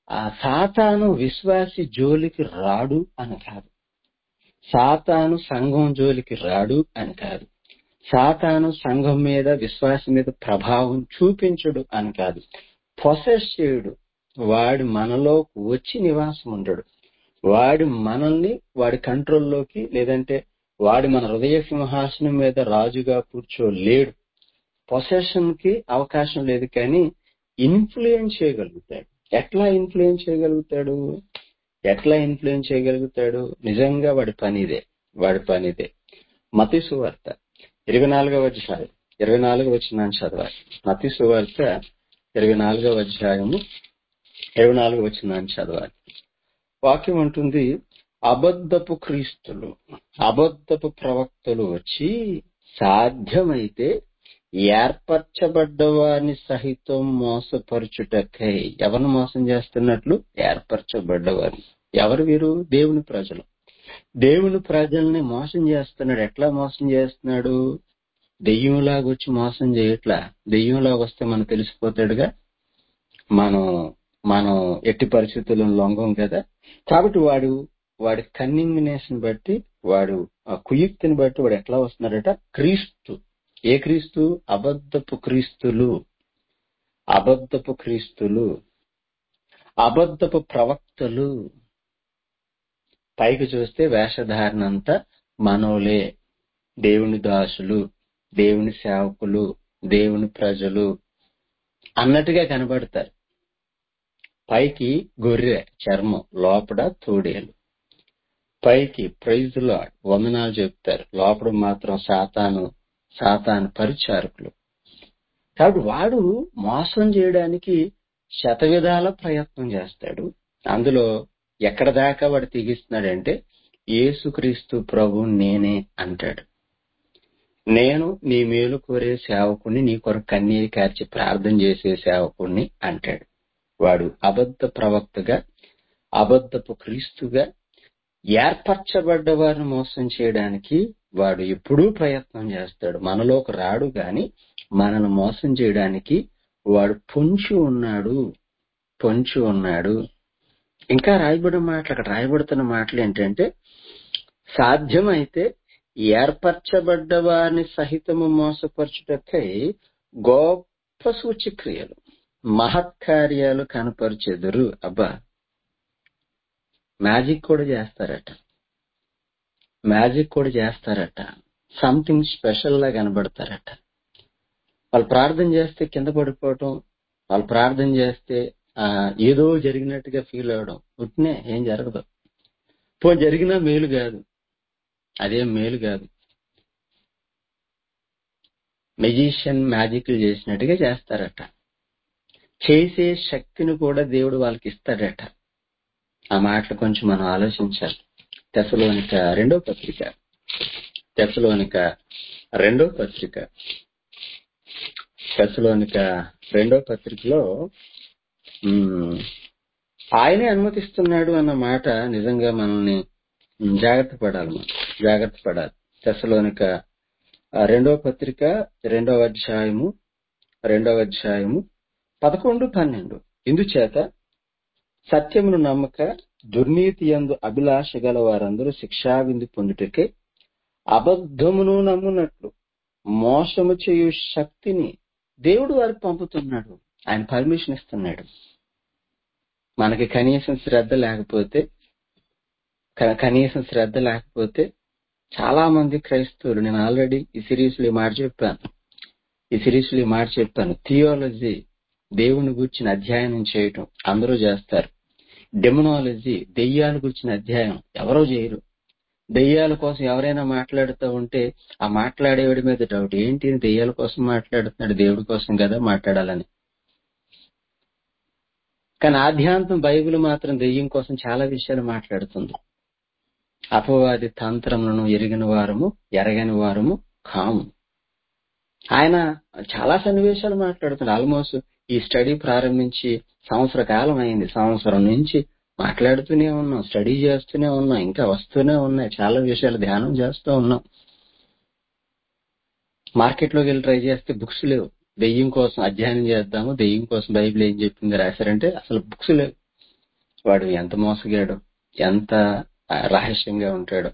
A: ఆ సాతాను విశ్వాసి జోలికి రాడు అని కాదు సాతాను సంఘం జోలికి రాడు అని కాదు సాతాను సంఘం మీద విశ్వాసం మీద ప్రభావం చూపించడు అని కాదు పొసెస్ చేయడు వాడి మనలోకి వచ్చి నివాసం ఉండడు వాడి మనల్ని వాడి కంట్రోల్లోకి లేదంటే వాడి మన హృదయ సింహాసనం మీద రాజుగా కూర్చోలేడు పొసెషన్ కి అవకాశం లేదు కానీ ఇన్ఫ్లుయెన్స్ చేయగలుగుతాడు ఎట్లా ఇన్ఫ్లుయెన్స్ చేయగలుగుతాడు ఎట్లా ఇన్ఫ్లుయెన్స్ చేయగలుగుతాడు నిజంగా వాడి పని ఇదే వాడి పని ఇదే మతి సువార్త ఇరవై నాలుగవ అధ్యాయం ఇరవై నాలుగవ వచ్చిన చదవాలి మతి సువార్త ఇరవై నాలుగవ అధ్యాయము ఇరవై నాలుగు వచ్చిన చదవాలి వాక్యం అంటుంది అబద్ధపు క్రీస్తులు అబద్ధపు ప్రవక్తలు వచ్చి సాధ్యమైతే ఏర్పరచబడ్డ వారిని సహితం మోసపరచుటకై ఎవరిని మోసం చేస్తున్నట్లు ఏర్పరచబడ్డవారు ఎవరు వీరు దేవుని ప్రజలు దేవుని ప్రజల్ని మోసం చేస్తున్నాడు ఎట్లా మోసం చేస్తున్నాడు దెయ్యంలాగా వచ్చి మోసం చేయట్లా దెయ్యంలాగా వస్తే మనం తెలిసిపోతాడుగా మనం మనం ఎట్టి పరిస్థితులను లొంగం కదా కాబట్టి వాడు వాడి కన్నింగ్నెస్ ని బట్టి వాడు ఆ కుయుక్తిని బట్టి వాడు ఎట్లా వస్తున్నాడట క్రీస్తు ఏ క్రీస్తు అబద్ధపు క్రీస్తులు అబద్ధపు క్రీస్తులు అబద్ధపు ప్రవక్తలు పైకి చూస్తే వేషధారణ అంతా మనోలే దేవుని దాసులు దేవుని సేవకులు దేవుని ప్రజలు అన్నట్టుగా కనబడతారు పైకి గొర్రె చర్మం లోపల తోడేలు పైకి ప్రైజ్ లాడ్ వందనాలు చెప్తారు లోపల మాత్రం సాతాను సాతాను పరిచారకులు కాబట్టి వాడు మోసం చేయడానికి శతవిధాల ప్రయత్నం చేస్తాడు అందులో ఎక్కడ దాకా వాడు తెగిస్తున్నాడంటే యేసుక్రీస్తు ప్రభు నేనే అంటాడు నేను నీ మేలు కోరే సేవకుణ్ణి నీ కొరకు కన్నీరు కార్చి ప్రార్థన చేసే సేవకుణ్ణి అంటాడు వాడు అబద్ధ ప్రవక్తగా అబద్ధపు క్రీస్తుగా ఏర్పరచబడ్డ వారిని మోసం చేయడానికి వాడు ఎప్పుడూ ప్రయత్నం చేస్తాడు మనలోకి రాడు గాని మనల్ని మోసం చేయడానికి వాడు పొంచి ఉన్నాడు పొంచి ఉన్నాడు ఇంకా రాయబడిన మాటలు అక్కడ రాయబడుతున్న మాటలు ఏంటంటే సాధ్యమైతే ఏర్పరచబడ్డ వారిని సహితము మోసపరచుటకై గొప్ప సూచక్రియలు మహత్కార్యాలు కనపరిచెదురు అబ్బా మ్యాజిక్ కూడా చేస్తారట మ్యాజిక్ కూడా చేస్తారట సంథింగ్ స్పెషల్ లా కనబడతారట వాళ్ళు ప్రార్థన చేస్తే కింద పడిపోవటం వాళ్ళు ప్రార్థన చేస్తే ఆ ఏదో జరిగినట్టుగా ఫీల్ అవడం పుట్టినే ఏం జరగదు పో జరిగినా మేలు కాదు అదేం మేలు కాదు మెజిషియన్ మ్యాజిక్లు చేసినట్టుగా చేస్తారట చేసే శక్తిని కూడా దేవుడు వాళ్ళకి ఇస్తాడట ఆ మాటలు కొంచెం మనం ఆలోచించాలి తెసలోనిక రెండో పత్రిక తెసలోనిక రెండో పత్రిక తెసలోనిక రెండో పత్రికలో ఉమ్, ఆయనే అనుమతిస్తున్నాడు అన్న మాట నిజంగా మనల్ని జాగ్రత్త పడాలి మనం జాగ్రత్త పడాలి తెసలోనిక ఆ రెండో పత్రిక రెండవ అధ్యాయము రెండవ అధ్యాయము పదకొండు పన్నెండు ఇందుచేత సత్యమును నమ్మక దుర్నీతి యందు అభిలాష గల వారందరూ శిక్షావింది పొందుటకే అబద్ధమును నమ్మునట్లు మోసము చేయు శక్తిని దేవుడు వారికి పంపుతున్నాడు ఆయన పర్మిషన్ ఇస్తున్నాడు మనకి కనీసం శ్రద్ధ లేకపోతే క- కనీసం శ్రద్ధ లేకపోతే చాలా మంది క్రైస్తవులు నేను ఆల్రెడీ ఈ సిరీస్ లో ఈ మాట చెప్పాను ఈ సిరీస్ లో ఈ మాట చెప్పాను థియాలజీ దేవుని గుర్చిన అధ్యయనం చేయటం అందరూ చేస్తారు డెమనాలజీ దెయ్యాల గురించిన అధ్యాయం ఎవరో చేయరు దెయ్యాల కోసం ఎవరైనా మాట్లాడుతూ ఉంటే ఆ మాట్లాడేవాడి మీద డౌట్ ఏంటి ఈయన దెయ్యాల కోసం మాట్లాడుతున్నాడు దేవుడి కోసం కదా మాట్లాడాలని కానీ ఆధ్యాంతం బైబిల్ మాత్రం దెయ్యం కోసం చాలా విషయాలు మాట్లాడుతుంది అపవాది తంత్రములను ఎరిగిన వారము ఎరగని వారము కాము ఆయన చాలా సన్నివేశాలు మాట్లాడుతున్నాడు ఆల్మోస్ట్ ఈ స్టడీ ప్రారంభించి సంవత్సర కాలం అయింది సంవత్సరం నుంచి మాట్లాడుతూనే ఉన్నాం స్టడీ చేస్తూనే ఉన్నాం ఇంకా వస్తూనే ఉన్నాయి చాలా విషయాలు ధ్యానం చేస్తూ ఉన్నాం మార్కెట్ లోకి వెళ్ళి ట్రై చేస్తే బుక్స్ లేవు దెయ్యం కోసం అధ్యయనం చేద్దాము దెయ్యం కోసం బైబిల్ ఏం చెప్పింది రాశారంటే అసలు బుక్స్ లేవు వాడు ఎంత మోసగాడు ఎంత ఆ, రహస్యంగా ఉంటాడు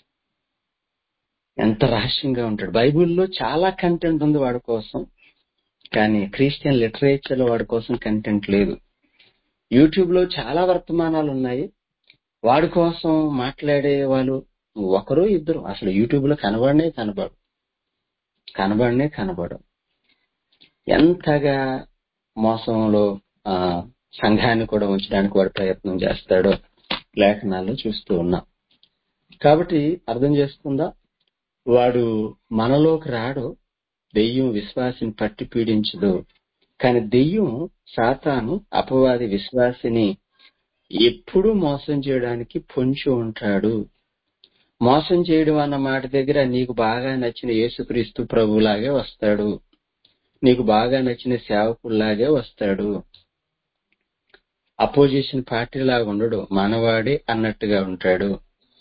A: ఎంత రహస్యంగా ఉంటాడు బైబిల్లో చాలా కంటెంట్ ఉంది వాడి కోసం కానీ క్రిస్టియన్ లిటరేచర్ లో వాడి కోసం కంటెంట్ లేదు యూట్యూబ్ లో చాలా వర్తమానాలు ఉన్నాయి వాడి కోసం మాట్లాడే వాళ్ళు ఒకరు ఇద్దరు అసలు యూట్యూబ్ లో కనబడనే కనబడు కనబడనే కనబడు ఎంతగా మోసంలో ఆ సంఘాన్ని కూడా ఉంచడానికి వాడు ప్రయత్నం చేస్తాడో లేఖనాల్లో చూస్తూ ఉన్నాం కాబట్టి అర్థం చేసుకుందా వాడు మనలోకి రాడు దెయ్యం విశ్వాసిని పట్టి పీడించదు కానీ దెయ్యం సాతాను అపవాది విశ్వాసిని ఎప్పుడూ మోసం చేయడానికి పొంచి ఉంటాడు మోసం చేయడం అన్న మాట దగ్గర నీకు బాగా నచ్చిన యేసుక్రీస్తు ప్రభులాగే వస్తాడు నీకు బాగా నచ్చిన సేవకుల్లాగే వస్తాడు అపోజిషన్ పార్టీ లాగా ఉండడు మనవాడే అన్నట్టుగా ఉంటాడు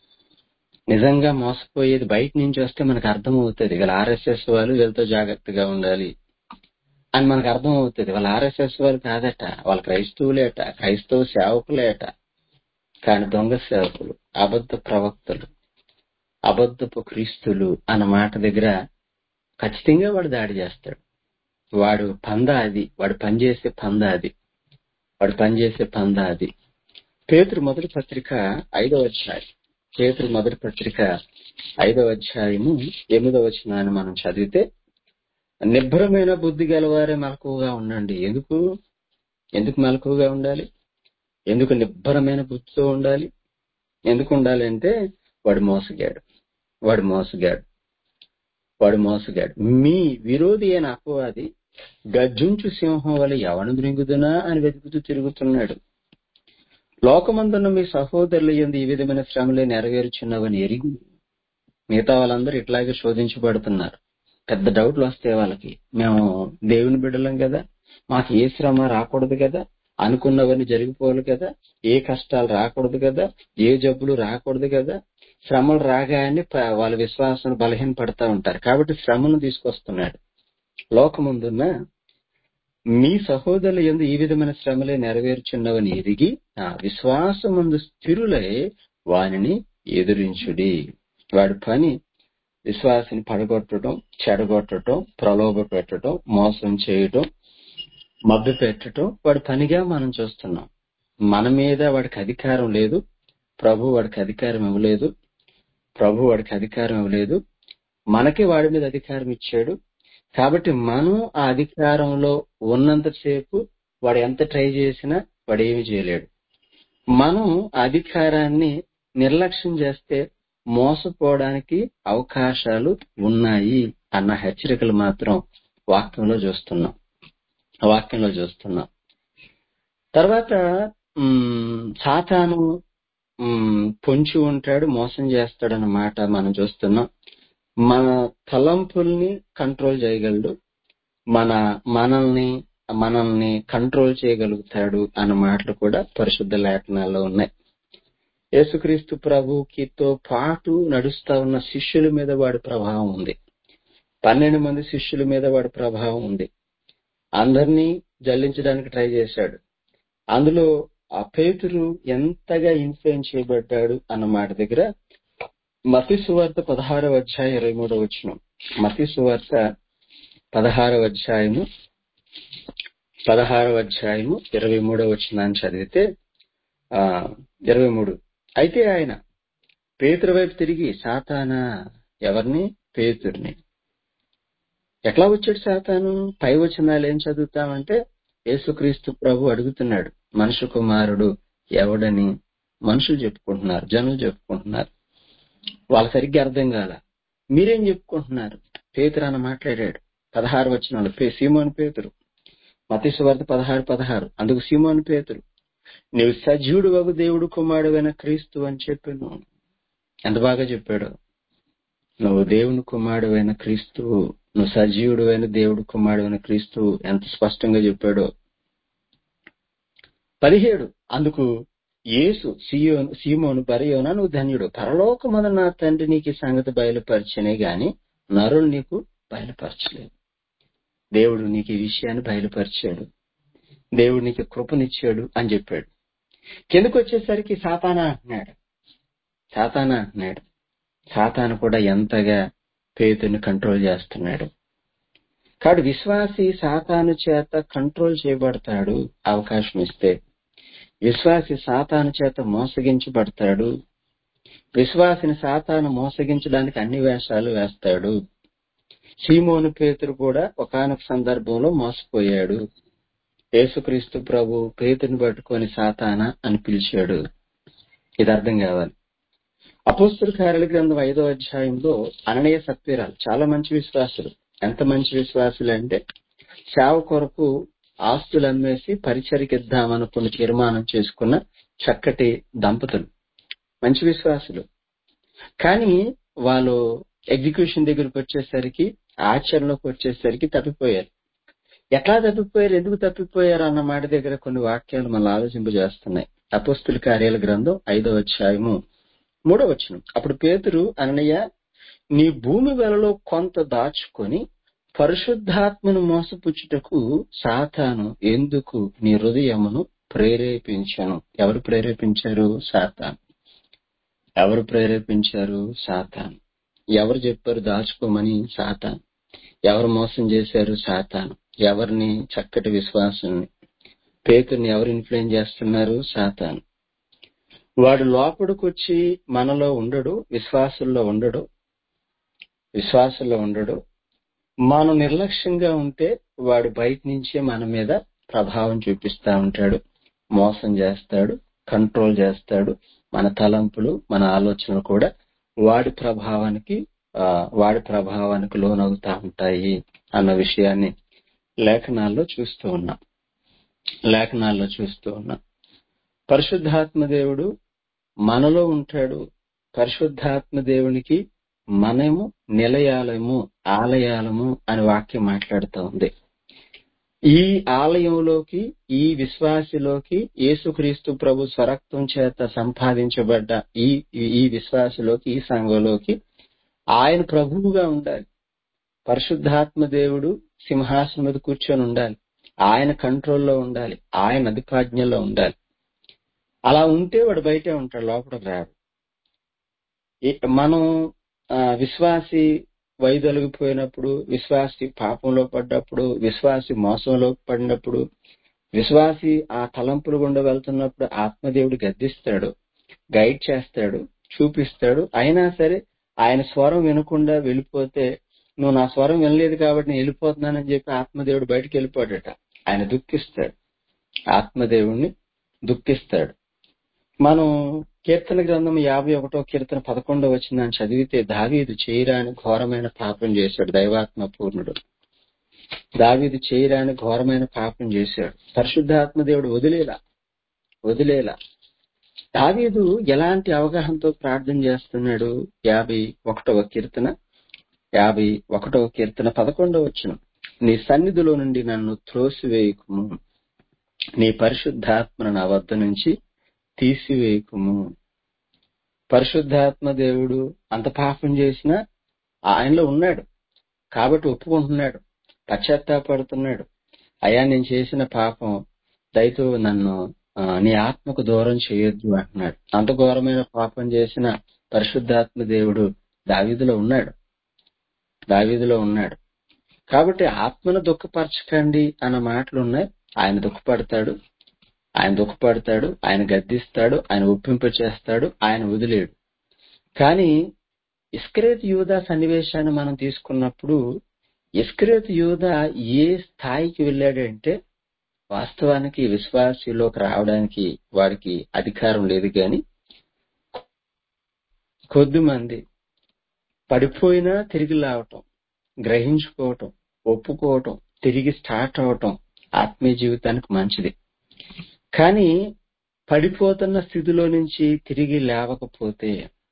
A: నిజంగా మోసపోయేది బయట నుంచి వస్తే మనకు అర్థం అవుతుంది వీళ్ళ ఆర్ఎస్ఎస్ వాళ్ళు వీళ్ళతో జాగ్రత్తగా ఉండాలి అని మనకు అర్థం అవుతుంది వాళ్ళ ఆర్ఎస్ఎస్ వాళ్ళు కాదట వాళ్ళ క్రైస్తవులేట క్రైస్తవ సేవకులేట కానీ దొంగ సేవకులు అబద్ధ ప్రవక్తలు అబద్ధపు క్రీస్తులు అన్న మాట దగ్గర ఖచ్చితంగా వాడు దాడి చేస్తాడు వాడు పంద అది వాడు పనిచేసే పంద అది వాడు పనిచేసే పంద అది పేతురు మొదటి పత్రిక ఐదవ అధ్యాయం పేతురు మొదటి పత్రిక ఐదవ అధ్యాయము ఎనిమిదవ వచనాన్ని మనం చదివితే నిబ్బరమైన బుద్ధి గలవారే మెలకువగా ఉండండి ఎందుకు ఎందుకు మెలకువగా ఉండాలి ఎందుకు నిబ్బరమైన బుద్ధితో ఉండాలి ఎందుకు ఉండాలి అంటే వాడు మోసగాడు వాడు మోసగాడు వాడు మోసగాడు మీ విరోధి అయిన అపవాది గజ్జుంచు సింహం వల్ల ఎవను దృంగుదునా అని వెతుకుతూ తిరుగుతున్నాడు లోకమందున్న మీ సహోదరుల ఎందు ఈ విధమైన శ్రమలే నెరవేర్చున్నవని ఎరిగి మిగతా వాళ్ళందరూ ఇట్లాగే శోధించబడుతున్నారు పెద్ద డౌట్లు వస్తాయి వాళ్ళకి మేము దేవుని బిడ్డలం కదా మాకు ఏ శ్రమ రాకూడదు కదా అనుకున్నవన్నీ జరిగిపోవాలి కదా ఏ కష్టాలు రాకూడదు కదా ఏ జబ్బులు రాకూడదు కదా శ్రమలు రాగానే ప- వాళ్ళ విశ్వాసం బలహీన పడతా ఉంటారు కాబట్టి శ్రమను తీసుకొస్తున్నాడు లోకముందున్న మీ సహోదరుల ఎందు ఈ విధమైన శ్రమలే నెరవేర్చున్నవని ఎరిగి ఆ విశ్వాసమందు స్థిరులై వానిని ఎదురించుడి వాడి పని విశ్వాసిని పడగొట్టడం చెడగొట్టడం ప్రలోభ పెట్టడం మోసం చేయడం మభ్య పెట్టడం వాడి పనిగా మనం చూస్తున్నాం మన మీద వాడికి అధికారం లేదు ప్రభు వాడికి అధికారం ఇవ్వలేదు ప్రభు వాడికి అధికారం ఇవ్వలేదు మనకి వాడి మీద అధికారం ఇచ్చాడు కాబట్టి మనం ఆ అధికారంలో ఉన్నంతసేపు వాడు ఎంత ట్రై చేసినా వాడు ఏమి చేయలేడు మనం ఆ అధికారాన్ని నిర్లక్ష్యం చేస్తే మోసపోవడానికి అవకాశాలు ఉన్నాయి అన్న హెచ్చరికలు మాత్రం వాక్యంలో చూస్తున్నాం ఆ వాక్యంలో చూస్తున్నాం తర్వాత ఉమ్, సాతాను ఉమ్, పొంచి ఉంటాడు మోసం చేస్తాడన్న మాట మనం చూస్తున్నాం మన తలంపుల్ని కంట్రోల్ చేయగలడు మన మనల్ని మనల్ని కంట్రోల్ చేయగలుగుతాడు అన్న మాటలు కూడా పరిశుద్ధ లేఖనాల్లో ఉన్నాయి యేసుక్రీస్తు ప్రభుకితో పాటు నడుస్తా ఉన్న శిష్యుల మీద వాడి ప్రభావం ఉంది పన్నెండు మంది శిష్యుల మీద వాడి ప్రభావం ఉంది అందరినీ జల్లించడానికి ట్రై చేశాడు అందులో ఆ పేతురు ఎంతగా ఇన్ఫ్లుయెన్స్ చేయబడ్డాడు అన్న మాట దగ్గర మతి సువార్త పదహారవ అధ్యాయం ఇరవై మూడవ వచ్చిన మతి సువార్త పదహారవ అధ్యాయము పదహారవ అధ్యాయము ఇరవై మూడవ వచ్చినాన్ని చదివితే ఆ ఇరవై మూడు అయితే ఆయన పేతురు వైపు తిరిగి సాతానా ఎవరిని పేతుర్ని ఎట్లా వచ్చాడు సాతాను పై వచనాలు ఏం చదువుతామంటే యేసుక్రీస్తు ప్రభు అడుగుతున్నాడు మనుషు కుమారుడు ఎవడని మనుషులు చెప్పుకుంటున్నారు జనులు చెప్పుకుంటున్నారు వాళ్ళ సరిగ్గా అర్థం కాల మీరేం చెప్పుకుంటున్నారు పేతురు అని మాట్లాడాడు పదహారు వచ్చినాడు పే సీమోని పేతురు మతీశ్వార్త పదహారు పదహారు అందుకు సీమోని పేతురు నీవు సజీవుడు వగు దేవుడు కుమారుడైన క్రీస్తు అని చెప్పాను ఎంత బాగా చెప్పాడు నువ్వు దేవుని కుమారుడైన క్రీస్తు నువ్వు సజీవుడు అయిన దేవుడు కుమారుడైన క్రీస్తు ఎంత స్పష్టంగా చెప్పాడో పదిహేడు అందుకు యేసు సీయోను సీమోను బరయోనా నువ్వు ధన్యుడు పరలోకమున నా తండ్రి నీకు ఈ సంగతి బయలుపరిచనే గాని నరులు నీకు బయలుపరచలేదు దేవుడు నీకు ఈ విషయాన్ని బయలుపరిచాడు దేవుడు నీకు కృపనిచ్చాడు అని చెప్పాడు కిందకు వచ్చేసరికి సాతానా అంటున్నాడు సాతానా అంటున్నాడు సాతాను కూడా ఎంతగా పేతుని కంట్రోల్ చేస్తున్నాడు కాబట్టి విశ్వాసి సాతాను చేత కంట్రోల్ చేయబడతాడు అవకాశం ఇస్తే విశ్వాసి సాతాను చేత మోసగించబడతాడు విశ్వాసిని సాతాను మోసగించడానికి అన్ని వేషాలు వేస్తాడు సీమోను పేతురు కూడా ఒకానొక సందర్భంలో మోసపోయాడు యేసుక్రీస్తు ప్రభు పేతుని పట్టుకొని సాతాన అని పిలిచాడు ఇది అర్థం కావాలి అపోస్తుల కార్యాల గ్రంథం ఐదో అధ్యాయంలో అననీయ సత్వీరాలు చాలా మంచి విశ్వాసులు ఎంత మంచి విశ్వాసులు అంటే సేవ కొరకు ఆస్తులు అమ్మేసి పరిచరికిద్దామనుకుని తీర్మానం చేసుకున్న చక్కటి దంపతులు మంచి విశ్వాసులు కానీ వాళ్ళు ఎగ్జిక్యూషన్ దగ్గరికి వచ్చేసరికి ఆచరణలోకి వచ్చేసరికి తప్పిపోయారు ఎట్లా తప్పిపోయారు ఎందుకు తప్పిపోయారు అన్న మాట దగ్గర కొన్ని వాక్యాలు మనం ఆలోచింపజేస్తున్నాయి అపోస్తుల కార్యాల గ్రంథం ఐదో అధ్యాయము మూడో వచనం అప్పుడు పేతురు అననయ్య నీ భూమి వెలలో కొంత దాచుకొని పరిశుద్ధాత్మను మోసపుచ్చుటకు సాతాను ఎందుకు నీ హృదయమును ప్రేరేపించాను ఎవరు ప్రేరేపించారు సాతాను ఎవరు ప్రేరేపించారు సాతాను ఎవరు చెప్పారు దాచుకోమని సాతాను ఎవరు మోసం చేశారు సాతాను ఎవరిని చక్కటి విశ్వాసాన్ని పేతుర్ని ఎవరు ఇన్ఫ్లుయెన్స్ చేస్తున్నారు సాతాను వాడు లోపలికొచ్చి మనలో ఉండడు విశ్వాసుల్లో ఉండడు విశ్వాసుల్లో ఉండడు మనం నిర్లక్ష్యంగా ఉంటే వాడు బయట నుంచే మన మీద ప్రభావం చూపిస్తా ఉంటాడు మోసం చేస్తాడు కంట్రోల్ చేస్తాడు మన తలంపులు మన ఆలోచనలు కూడా వాడి ప్రభావానికి ఆ, వాడి ప్రభావానికి లోనవుతా ఉంటాయి అన్న విషయాన్ని లేఖనాల్లో చూస్తూ ఉన్నాం లేఖనాల్లో చూస్తూ ఉన్నాం పరిశుద్ధాత్మ దేవుడు మనలో ఉంటాడు పరిశుద్ధాత్మ దేవునికి మనము నిలయాలము ఆలయాలము అని వాక్యం మాట్లాడుతూ ఉంది ఈ ఆలయంలోకి ఈ విశ్వాసిలోకి యేసుక్రీస్తు ప్రభు స్వరక్తం చేత సంపాదించబడ్డ ఈ ఈ- ఈ విశ్వాసిలోకి ఈ సంఘంలోకి ఆయన ప్రభువుగా ఉండాలి పరిశుద్ధాత్మ దేవుడు సింహాసనం మీద కూర్చొని ఉండాలి ఆయన కంట్రోల్లో ఉండాలి ఆయన అధికాజ్ఞలో ఉండాలి అలా ఉంటే వాడు బయటే ఉంటాడు లోపల రాడు ఈ- మనం ఆ, విశ్వాసి వైదొలిగిపోయినప్పుడు విశ్వాసి పాపంలో పడ్డప్పుడు విశ్వాసి మోసంలో పడినప్పుడు విశ్వాసి ఆ తలంపులు గుండా వెళ్తున్నప్పుడు ఆత్మదేవుడు గద్దిస్తాడు గైడ్ చేస్తాడు చూపిస్తాడు అయినా సరే ఆయన స్వరం వినకుండా వెళ్ళిపోతే నువ్వు నా స్వరం వినలేదు కాబట్టి నేను వెళ్ళిపోతున్నానని చెప్పి ఆత్మదేవుడు బయటికి వెళ్ళిపోడట ఆయన దుఃఖిస్తాడు ఆత్మదేవుణ్ణి దుఃఖిస్తాడు మనం కీర్తన గ్రంథం యాభై ఒకటో కీర్తన పదకొండో వచ్చిన చదివితే దావీదు చేయరాని ఘోరమైన పాపం చేశాడు దైవాత్మ పూర్ణుడు దావీదు చేయరాని ఘోరమైన పాపం చేశాడు పరిశుద్ధాత్మ దేవుడు వదిలేలా వదిలేలా దావీదు ఎలాంటి అవగాహనతో ప్రార్థన చేస్తున్నాడు యాభై ఒకటవ కీర్తన యాభై ఒకటవ కీర్తన పదకొండవ వచ్చిన నీ సన్నిధిలో నుండి నన్ను త్రోసివేయకుము నీ పరిశుద్ధాత్మను నా వద్ద నుంచి తీసివేయకుము పరిశుద్ధాత్మ దేవుడు అంత పాపం చేసినా ఆయనలో ఉన్నాడు కాబట్టి ఒప్పుకుంటున్నాడు పశ్చాత్తాపడుతున్నాడు అయ్యా నేను చేసిన పాపం దయతో నన్ను ఆ, నీ ఆత్మకు దూరం చేయొద్దు అంటున్నాడు అంత ఘోరమైన పాపం చేసిన పరిశుద్ధాత్మ దేవుడు దావీదులో ఉన్నాడు దావీదులో ఉన్నాడు కాబట్టి ఆత్మను దుఃఖపరచకండి అన్న మాటలు ఉన్నాయి ఆయన దుఃఖపడతాడు ఆయన దుఃఖపడతాడు ఆయన గద్దిస్తాడు ఆయన ఒప్పింప చేస్తాడు ఆయన వదిలేడు కానీ ఇస్క్రేత్ యూద సన్నివేశాన్ని మనం తీసుకున్నప్పుడు ఇస్క్రేత్ యూద ఏ స్థాయికి వెళ్ళాడంటే వాస్తవానికి విశ్వాసలోకి రావడానికి వాడికి అధికారం లేదు కానీ కొద్ది మంది పడిపోయినా తిరిగి లేవటం గ్రహించుకోవటం ఒప్పుకోవటం తిరిగి స్టార్ట్ అవటం ఆత్మీయ జీవితానికి మంచిది కానీ పడిపోతున్న స్థితిలో నుంచి తిరిగి లేవకపోతే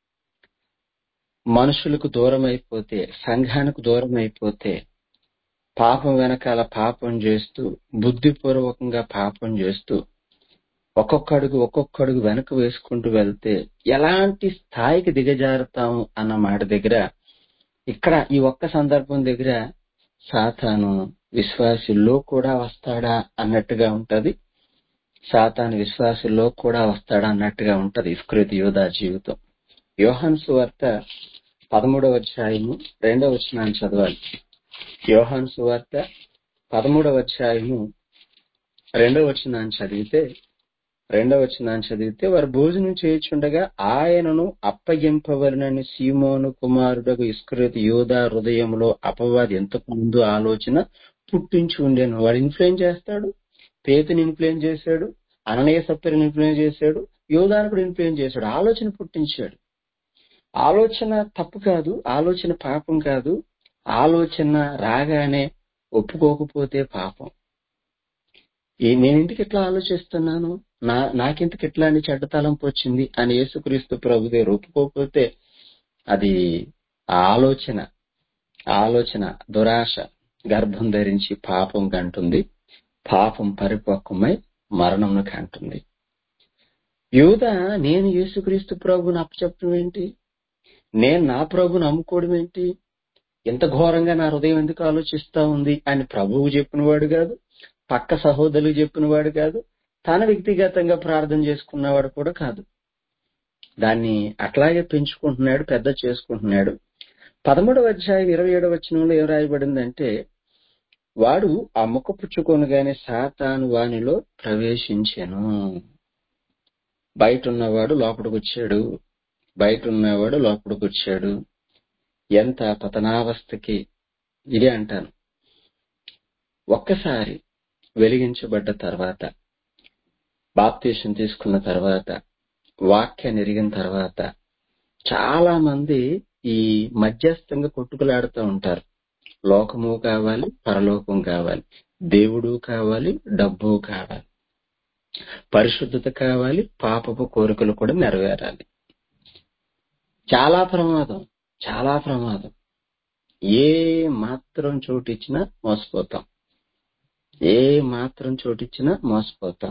A: మనుషులకు దూరం అయిపోతే సంఘానికి దూరం అయిపోతే పాపం వెనకాల పాపం చేస్తూ బుద్ధిపూర్వకంగా పాపం చేస్తూ ఒక్కొక్క అడుగు ఒక్కొక్క అడుగు వెనక వేసుకుంటూ వెళ్తే ఎలాంటి స్థాయికి దిగజారుతాము అన్న మాట దగ్గర ఇక్కడ ఈ ఒక్క సందర్భం దగ్గర సాతాను విశ్వాసుల్లో కూడా వస్తాడా అన్నట్టుగా ఉంటది సాతాను విశ్వాసుల్లో కూడా వస్తాడు అన్నట్టుగా ఉంటది ఇస్కృతి యోధా జీవితం యోహాన్ సువార్త పదమూడవ అధ్యాయము రెండవ వచనాన్ని చదవాలి యోహాన్ సువార్త పదమూడవ అధ్యాయము రెండవ వచనాన్ని చదివితే రెండవ వచనాన్ని చదివితే వారు భోజనం చేయుచుండగా ఆయనను అప్పగింపవలనని సీమోను కుమారుడకు ఇస్కృతి యోధా హృదయంలో అపవాది ఎంతకు ముందు ఆలోచన పుట్టించి ఉండేను వాడు ఇన్ఫ్లుయెన్స్ చేస్తాడు పేతుని ఇన్ఫ్లుయెన్స్ చేశాడు అననయ సప్తరిని ఇన్ఫ్లుయెన్స్ చేశాడు యోధాను కూడా ఇన్ఫ్లుయెన్స్ చేశాడు ఆలోచన పుట్టించాడు ఆలోచన తప్పు కాదు ఆలోచన పాపం కాదు ఆలోచన రాగానే ఒప్పుకోకపోతే పాపం ఈ నేను ఇంటికి ఎట్లా ఆలోచిస్తున్నాను నా నాకింతకి ఎట్లాంటి చెడ్డ తలంపు వచ్చింది అని యేసుక్రీస్తు ప్రభు దగ్గర ఒప్పుకోకపోతే అది ఆ ఆలోచన ఆలోచన దురాశ గర్భం ధరించి పాపం కంటుంది పాపం పరిపక్వమై మరణంను కంటుంది యూద నేను యేసుక్రీస్తు ప్రభుని అప్పచెప్పడం ఏంటి నేను నా ప్రభుని అమ్ముకోవడం ఏంటి ఎంత ఘోరంగా నా హృదయం ఎందుకు ఆలోచిస్తా ఉంది అని ప్రభువు చెప్పినవాడు కాదు పక్క సహోదరులు చెప్పినవాడు కాదు తన వ్యక్తిగతంగా ప్రార్థన చేసుకున్నవాడు కూడా కాదు దాన్ని అట్లాగే పెంచుకుంటున్నాడు పెద్ద చేసుకుంటున్నాడు పదమూడవ అధ్యాయం ఇరవై ఏడవ వచనంలో ఏం రాయబడిందంటే వాడు ఆ ముఖ పుచ్చుకొనగానే సాతాను వానిలో ప్రవేశించెను బయట ఉన్నవాడు లోపలికి వచ్చాడు బయట ఉన్నవాడు లోపలికి వచ్చాడు ఎంత పతనావస్థకి ఇదే అంటాను ఒక్కసారి వెలిగించబడ్డ తర్వాత బాప్తీసం తీసుకున్న తర్వాత వాక్యాన్ని ఎరిగిన తర్వాత చాలా మంది ఈ మధ్యస్థంగా కొట్టుకులాడుతూ ఉంటారు లోకము కావాలి పరలోకం కావాలి దేవుడు కావాలి డబ్బు కావాలి పరిశుద్ధత కావాలి పాపపు కోరికలు కూడా నెరవేరాలి చాలా ప్రమాదం చాలా ప్రమాదం ఏ మాత్రం చోటిచ్చినా మోసపోతాం ఏ మాత్రం చోటిచ్చినా మోసపోతాం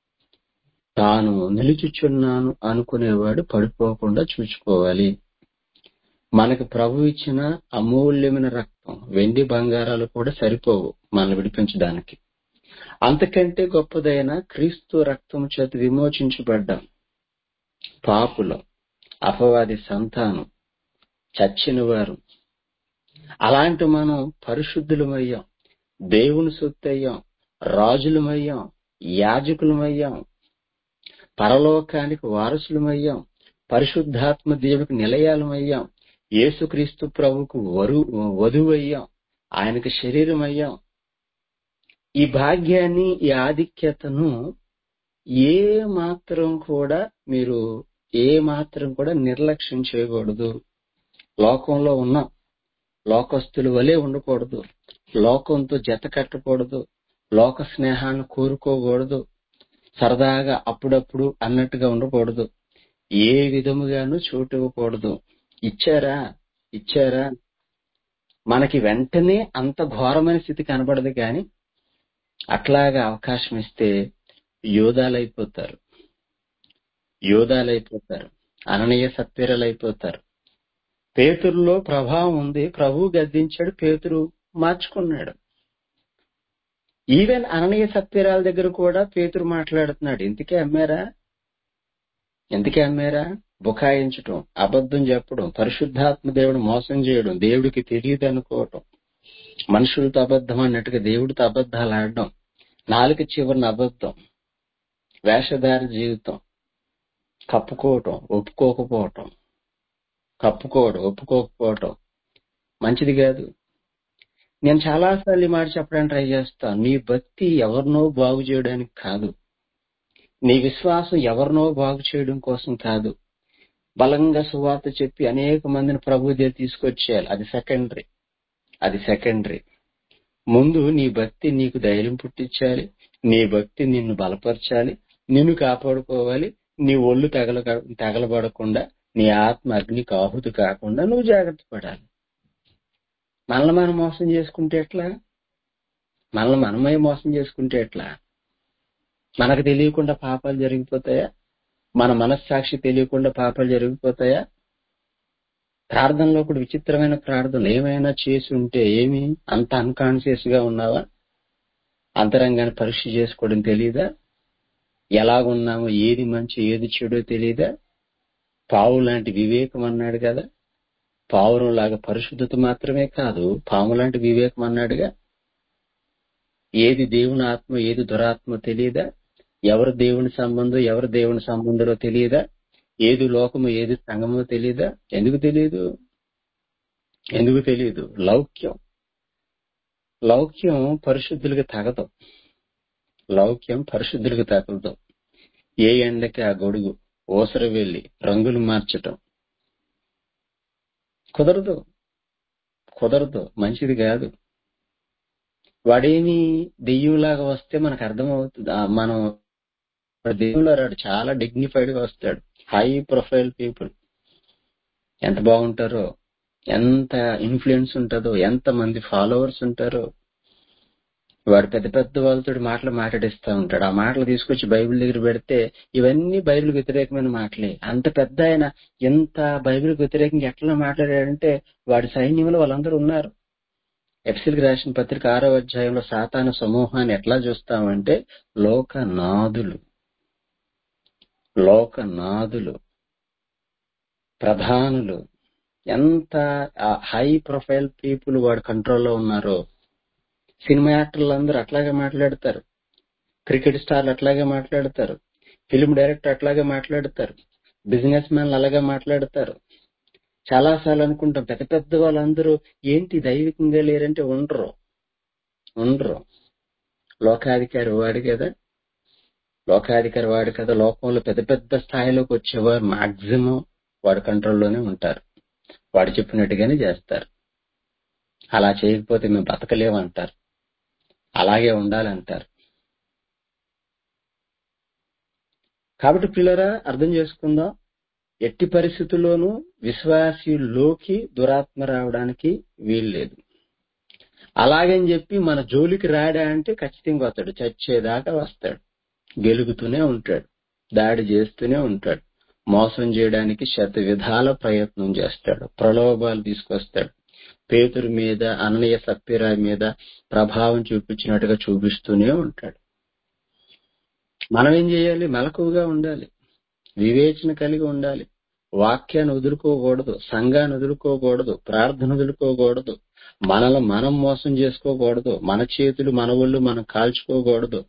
A: తాను నిలుచుచున్నాను అనుకునేవాడు పడిపోకుండా చూసుకోవాలి మనకు ప్రభు ఇచ్చిన అమూల్యమైన రక్తం వెండి బంగారాలు కూడా సరిపోవు మనల్ని విడిపించడానికి అంతకంటే గొప్పదైన క్రీస్తు రక్తం చేత విమోచించబడ్డాం పాపులం అపవాది సంతానం చచ్చిన వారు అలాంటి మనం పరిశుద్ధులమయ్యాం దేవుని సొత్తయ్యాం రాజులమయ్యాం యాజకులమయ్యాం పరలోకానికి వారసులమయ్యాం పరిశుద్ధాత్మ దేవుడికి నిలయాలమయ్యాం యేసుక్రీస్తు ప్రభుకు వరు వధువయ్యాం ఆయనకు శరీరం అయ్యాం ఈ భాగ్యాన్ని ఈ ఆధిక్యతను ఏ మాత్రం కూడా మీరు ఏ మాత్రం కూడా నిర్లక్ష్యం చేయకూడదు లోకంలో ఉన్నాం లోకస్తుల వలె ఉండకూడదు లోకంతో జత కట్టకూడదు లోక స్నేహాన్ని కోరుకోకూడదు సరదాగా అప్పుడప్పుడు అన్నట్టుగా ఉండకూడదు ఏ విధముగాను చోటు ఇవ్వకూడదు ఇచ్చారా ఇచ్చారా మనకి వెంటనే అంత ఘోరమైన స్థితి కనబడదు కానీ అట్లాగా అవకాశం ఇస్తే యోధాలైపోతారు యోధాలైపోతారు అననీయ సత్వీరలైపోతారు పేతురులో ప్రభావం ఉంది ప్రభు గద్దించాడు పేతురు మార్చుకున్నాడు ఈవెన్ అననీయ సత్వీరాల దగ్గర కూడా పేతురు మాట్లాడుతున్నాడు ఇంతకే అమ్మారా ఎందుకే అమ్మారా బుకాయించటం అబద్ధం చెప్పడం పరిశుద్ధాత్మ దేవుడు మోసం చేయడం దేవుడికి తెలియదు అనుకోవటం మనుషులతో అబద్ధం అన్నట్టుగా దేవుడితో అబద్ధాలు ఆడడం నాలుక చివరిన అబద్ధం వేషధార జీవితం కప్పుకోవటం ఒప్పుకోకపోవటం కప్పుకోవడం ఒప్పుకోకపోవటం మంచిది కాదు నేను చాలాసార్లు ఈ మాట చెప్పడానికి ట్రై చేస్తాను నీ భక్తి ఎవరినో బాగు చేయడానికి కాదు నీ విశ్వాసం ఎవరినో బాగు చేయడం కోసం కాదు బలంగా సువార్త చెప్పి అనేక మందిని ప్రభు దగ్గర తీసుకొచ్చేయాలి అది సెకండరీ అది సెకండరీ ముందు నీ భక్తి నీకు ధైర్యం పుట్టించాలి నీ భక్తి నిన్ను బలపరచాలి నిన్ను కాపాడుకోవాలి నీ ఒళ్ళు తగల తగలబడకుండా నీ ఆత్మ అగ్నికి ఆహుతి కాకుండా నువ్వు జాగ్రత్త పడాలి మనల్ని మనం మోసం చేసుకుంటే ఎట్లా మనల్ని మనమే మోసం చేసుకుంటే ఎట్లా మనకు తెలియకుండా పాపాలు జరిగిపోతాయా మన మనస్సాక్షి తెలియకుండా పాపాలు జరిగిపోతాయా ప్రార్థనలో కూడా విచిత్రమైన ప్రార్థనలు ఏమైనా చేసి ఉంటే ఏమి అంత అన్కాన్షియస్ గా ఉన్నావా అంతరంగాన్ని పరీక్ష చేసుకోవడం తెలియదా ఎలాగున్నామో ఏది మంచి ఏది చెడో తెలియదా పావు లాంటి వివేకం అన్నాడు కదా పావురం లాగా పరిశుద్ధత మాత్రమే కాదు పాము లాంటి వివేకం అన్నాడుగా ఏది దేవుని ఆత్మ ఏది దురాత్మ తెలియదా ఎవరు దేవుని సంబంధం ఎవరు దేవుని సంబంధంలో తెలియదా ఏది లోకము ఏది సంగమో తెలియదా ఎందుకు తెలియదు ఎందుకు తెలియదు లౌక్యం లౌక్యం పరిశుద్ధులకు తగదు లౌక్యం పరిశుద్ధులకు తగలదు ఏ ఎండకి ఆ గొడుగు ఓసర వెళ్లి రంగులు మార్చటం కుదరదు కుదరదు మంచిది కాదు వాడేమి దెయ్యంలాగా వస్తే మనకు అర్థమవుతుంది ఆ, మనం వాడు దెయ్యంలో రాడు చాలా డిగ్నిఫైడ్ గా వస్తాడు హై ప్రొఫైల్ పీపుల్ ఎంత బాగుంటారో ఎంత ఇన్ఫ్లుయెన్స్ ఉంటుందో ఎంత మంది ఫాలోవర్స్ ఉంటారో వాడు పెద్ద పెద్ద వాళ్ళతో మాటలు మాట్లాడిస్తా ఉంటాడు ఆ మాటలు తీసుకొచ్చి బైబిల్ దగ్గర పెడితే ఇవన్నీ బైబిల్ వ్యతిరేకమైన మాటలే అంత పెద్ద ఆయన ఎంత బైబిల్ వ్యతిరేకంగా ఎట్లా మాట్లాడాడంటే వాడి సైన్యంలో వాళ్ళందరూ ఉన్నారు ఎఫ్సిల్కి రాసిన పత్రిక ఆరో అధ్యాయంలో సాతాను సమూహాన్ని ఎట్లా చూస్తామంటే లోకనాథులు లోకనాథులు ప్రధానులు ఎంత హై ప్రొఫైల్ పీపుల్ వాడి కంట్రోల్లో ఉన్నారో సినిమా యాక్టర్లు అందరూ అట్లాగే మాట్లాడతారు క్రికెట్ స్టార్లు అట్లాగే మాట్లాడతారు ఫిల్మ్ డైరెక్టర్ అట్లాగే మాట్లాడతారు బిజినెస్ మ్యాన్లు అలాగే మాట్లాడతారు చాలా సార్లు అనుకుంటాం పెద్ద పెద్ద వాళ్ళందరూ ఏంటి దైవికంగా లేరంటే ఉండరు ఉండరు లోకాధికారి వాడు కదా లోకాధికారి వాడు కదా లోకంలో పెద్ద పెద్ద స్థాయిలోకి వచ్చేవారు మాక్సిమం వాడి కంట్రోల్లోనే ఉంటారు వాడు చెప్పినట్టుగానే చేస్తారు అలా చేయకపోతే మేము బతకలేమంటారు అలాగే ఉండాలంటారు కాబట్టి పిల్లరా అర్థం చేసుకుందాం ఎట్టి పరిస్థితుల్లోనూ విశ్వాసిలోకి దురాత్మ రావడానికి వీల్లేదు అలాగని చెప్పి మన జోలికి రాడా అంటే ఖచ్చితంగా వస్తాడు చచ్చేదాకా వస్తాడు గెలుగుతూనే ఉంటాడు దాడి చేస్తూనే ఉంటాడు మోసం చేయడానికి శత విధాల ప్రయత్నం చేస్తాడు ప్రలోభాలు తీసుకొస్తాడు పేతురు మీద అననీయ సప్పిరా మీద ప్రభావం చూపించినట్టుగా చూపిస్తూనే ఉంటాడు మనం ఏం చేయాలి మెలకువగా ఉండాలి వివేచన కలిగి ఉండాలి వాక్యాన్ని వదులుకోకూడదు సంఘాన్ని వదులుకోకూడదు ప్రార్థన వదులుకోకూడదు మనల్ని మనం మోసం చేసుకోకూడదు మన చేతులు మన ఒళ్ళు మనం కాల్చుకోకూడదు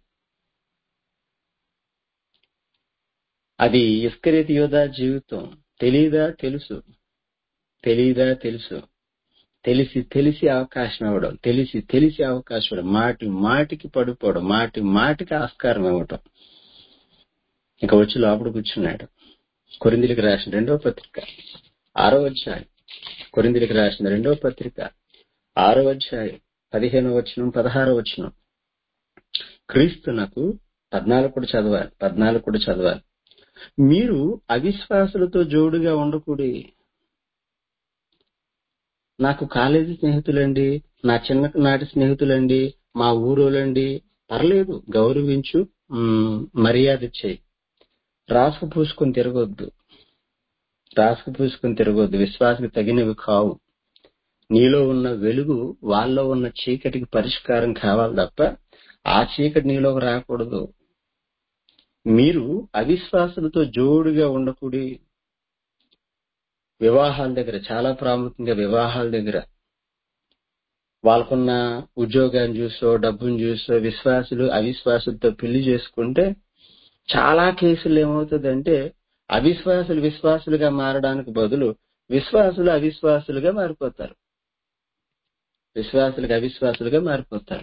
A: అది ఇస్కరేతి యోధా జీవితం తెలీదా తెలుసు తెలీదా తెలుసు తెలిసి తెలిసి అవకాశం ఇవ్వడం తెలిసి తెలిసి అవకాశం ఇవ్వడం మాటి మాటికి పడిపోవడం మాటి మాటికి ఆస్కారం ఇవ్వడం ఇక వచ్చి లోపల కూర్చున్నాడు కొరిందిలికి రాసిన రెండవ పత్రిక ఆరో అధ్యాయం కొరిందిలికి రాసిన రెండవ పత్రిక ఆరో అధ్యాయం పదిహేనవ వచనం పదహారో వచనం క్రీస్తునకు పద్నాలుగు కూడా చదవాలి పద్నాలుగు కూడా చదవాలి మీరు అవిశ్వాసులతో జోడుగా ఉండకూడి నాకు కాలేజీ స్నేహితులండి నా చిన్ననాటి స్నేహితులండి మా ఊరోలండి పర్లేదు గౌరవించు మ్, మర్యాద చేయి రాసుకు పూసుకొని తిరగొద్దు రాసుకు పూసుకొని తిరగొద్దు విశ్వాసకి తగినవి కావు నీలో ఉన్న వెలుగు వాళ్ళలో ఉన్న చీకటికి పరిష్కారం కావాలి తప్ప ఆ చీకటి నీలోకి రాకూడదు మీరు అవిశ్వాసులతో జోడుగా ఉండకూడి వివాహాల దగ్గర చాలా ప్రాముఖ్యంగా వివాహాల దగ్గర వాళ్ళకున్న ఉద్యోగాన్ని చూసో డబ్బును చూసో విశ్వాసులు అవిశ్వాసులతో పెళ్లి చేసుకుంటే చాలా కేసులు ఏమవుతుందంటే అవిశ్వాసులు విశ్వాసులుగా మారడానికి బదులు విశ్వాసులు అవిశ్వాసులుగా మారిపోతారు విశ్వాసులుగా అవిశ్వాసులుగా మారిపోతారు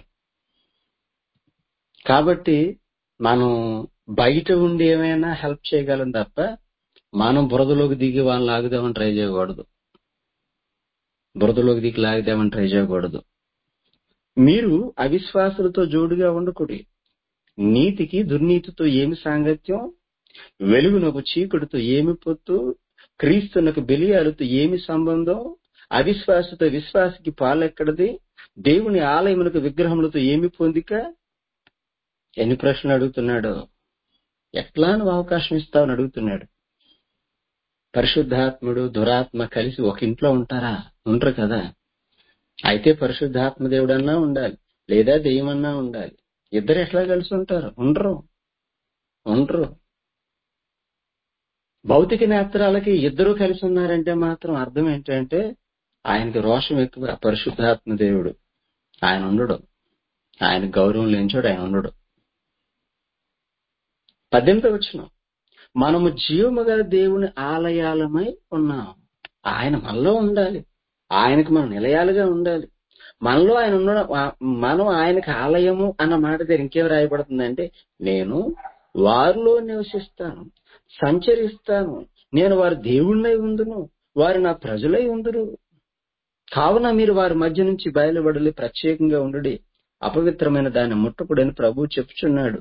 A: కాబట్టి మనం బయట ఉండి ఏమైనా హెల్ప్ చేయగలం తప్ప మనం బురదలోకి దిగి వాళ్ళని లాగుదామని ట్రై చేయకూడదు బురదలోకి దిగి లాగుదామని ట్రై చేయకూడదు మీరు అవిశ్వాసులతో జోడుగా ఉండకూడి నీతికి దుర్నీతితో ఏమి సాంగత్యం వెలుగునకు చీకుడితో ఏమి పొత్తు క్రీస్తునకు బెలియాలతో ఏమి సంబంధం అవిశ్వాసతో విశ్వాసకి పాలెక్కడది దేవుని ఆలయములకు విగ్రహములతో ఏమి పొందిక ఎన్ని ప్రశ్నలు అడుగుతున్నాడు ఎట్లా నువ్వు అవకాశం ఇస్తావని అడుగుతున్నాడు పరిశుద్ధాత్ముడు దురాత్మ కలిసి ఒక ఇంట్లో ఉంటారా ఉండరు కదా అయితే పరిశుద్ధాత్మ దేవుడన్నా ఉండాలి లేదా దెయ్యమన్నా ఉండాలి ఇద్దరు ఎట్లా కలిసి ఉంటారు ఉండరు ఉండరు భౌతిక నేత్రాలకి ఇద్దరు కలిసి ఉన్నారంటే మాత్రం అర్థం ఏంటంటే ఆయనకి రోషం ఎక్కువ పరిశుద్ధాత్మ దేవుడు ఆయన ఉండడు ఆయన గౌరవం లేనిచోడు ఆయన ఉండడు పద్దెనిమిది వచ్చిన మనము జీవముగా దేవుని ఆలయాలమై ఉన్నాం ఆయన మనలో ఉండాలి ఆయనకు మనం నిలయాలుగా ఉండాలి మనలో ఆయన ఉండడం మనం ఆయనకు ఆలయము అన్న మాట దగ్గర ఇంకేం రాయబడుతుందంటే నేను వారిలో నివసిస్తాను సంచరిస్తాను నేను వారి దేవుణ్ణై ఉందును వారు నా ప్రజలై ఉందురు కావున మీరు వారి మధ్య నుంచి బయలుపడలి ప్రత్యేకంగా ఉండుడి అపవిత్రమైన దాన్ని ముట్టకుడని ప్రభు చెప్పుచున్నాడు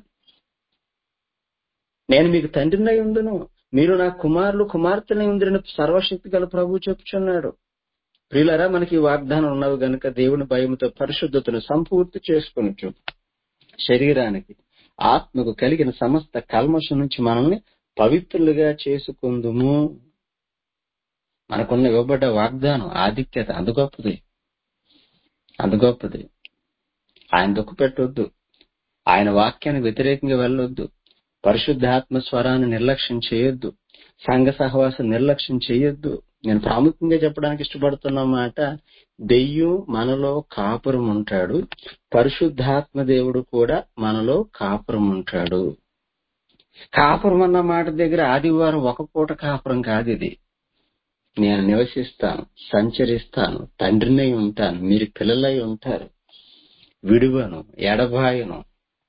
A: నేను మీకు తండ్రినై ఉండును మీరు నా కుమారులు కుమార్తెనై ఉందిరని సర్వశక్తి గల ప్రభు చెప్పుచున్నాడు ప్రియులరా మనకి ఈ వాగ్దానం ఉన్నవి గనుక దేవుని భయముతో పరిశుద్ధతను సంపూర్తి చేసుకొనొచ్చు శరీరానికి ఆత్మకు కలిగిన సమస్త కల్మషం నుంచి మనల్ని పవిత్రులుగా చేసుకుందుము మనకున్న ఇవ్వబడ్డ వాగ్దానం ఆధిక్యత అంత గొప్పది అంత గొప్పది ఆయన దుఃఖ పెట్టొద్దు ఆయన వాక్యానికి వ్యతిరేకంగా వెళ్ళొద్దు పరిశుద్ధాత్మ స్వరాన్ని నిర్లక్ష్యం చేయొద్దు సంఘ సహవాసం నిర్లక్ష్యం చేయొద్దు నేను ప్రాముఖ్యంగా చెప్పడానికి ఇష్టపడుతున్న మాట దెయ్యం మనలో కాపురం ఉంటాడు పరిశుద్ధాత్మ దేవుడు కూడా మనలో కాపురం ఉంటాడు కాపురం అన్న మాట దగ్గర ఆదివారం ఒక పూట కాపురం కాదు ఇది నేను నివసిస్తాను సంచరిస్తాను తండ్రినై ఉంటాను మీరు పిల్లలై ఉంటారు విడువను ఎడబాయను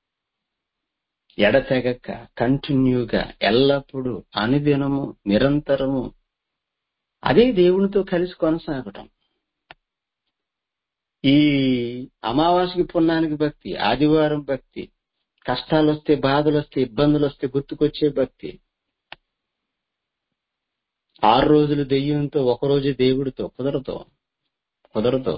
A: ఎడతెగక కంటిన్యూగా ఎల్లప్పుడూ అనుదినము నిరంతరము అదే దేవునితో కలిసి కొనసాగటం ఈ అమావాస్యకి పున్నానికి భక్తి ఆదివారం భక్తి కష్టాలు వస్తే బాధలు వస్తే ఇబ్బందులు వస్తే గుర్తుకొచ్చే భక్తి ఆరు రోజులు దెయ్యంతో ఒక రోజు దేవుడితో కుదరదు కుదరదు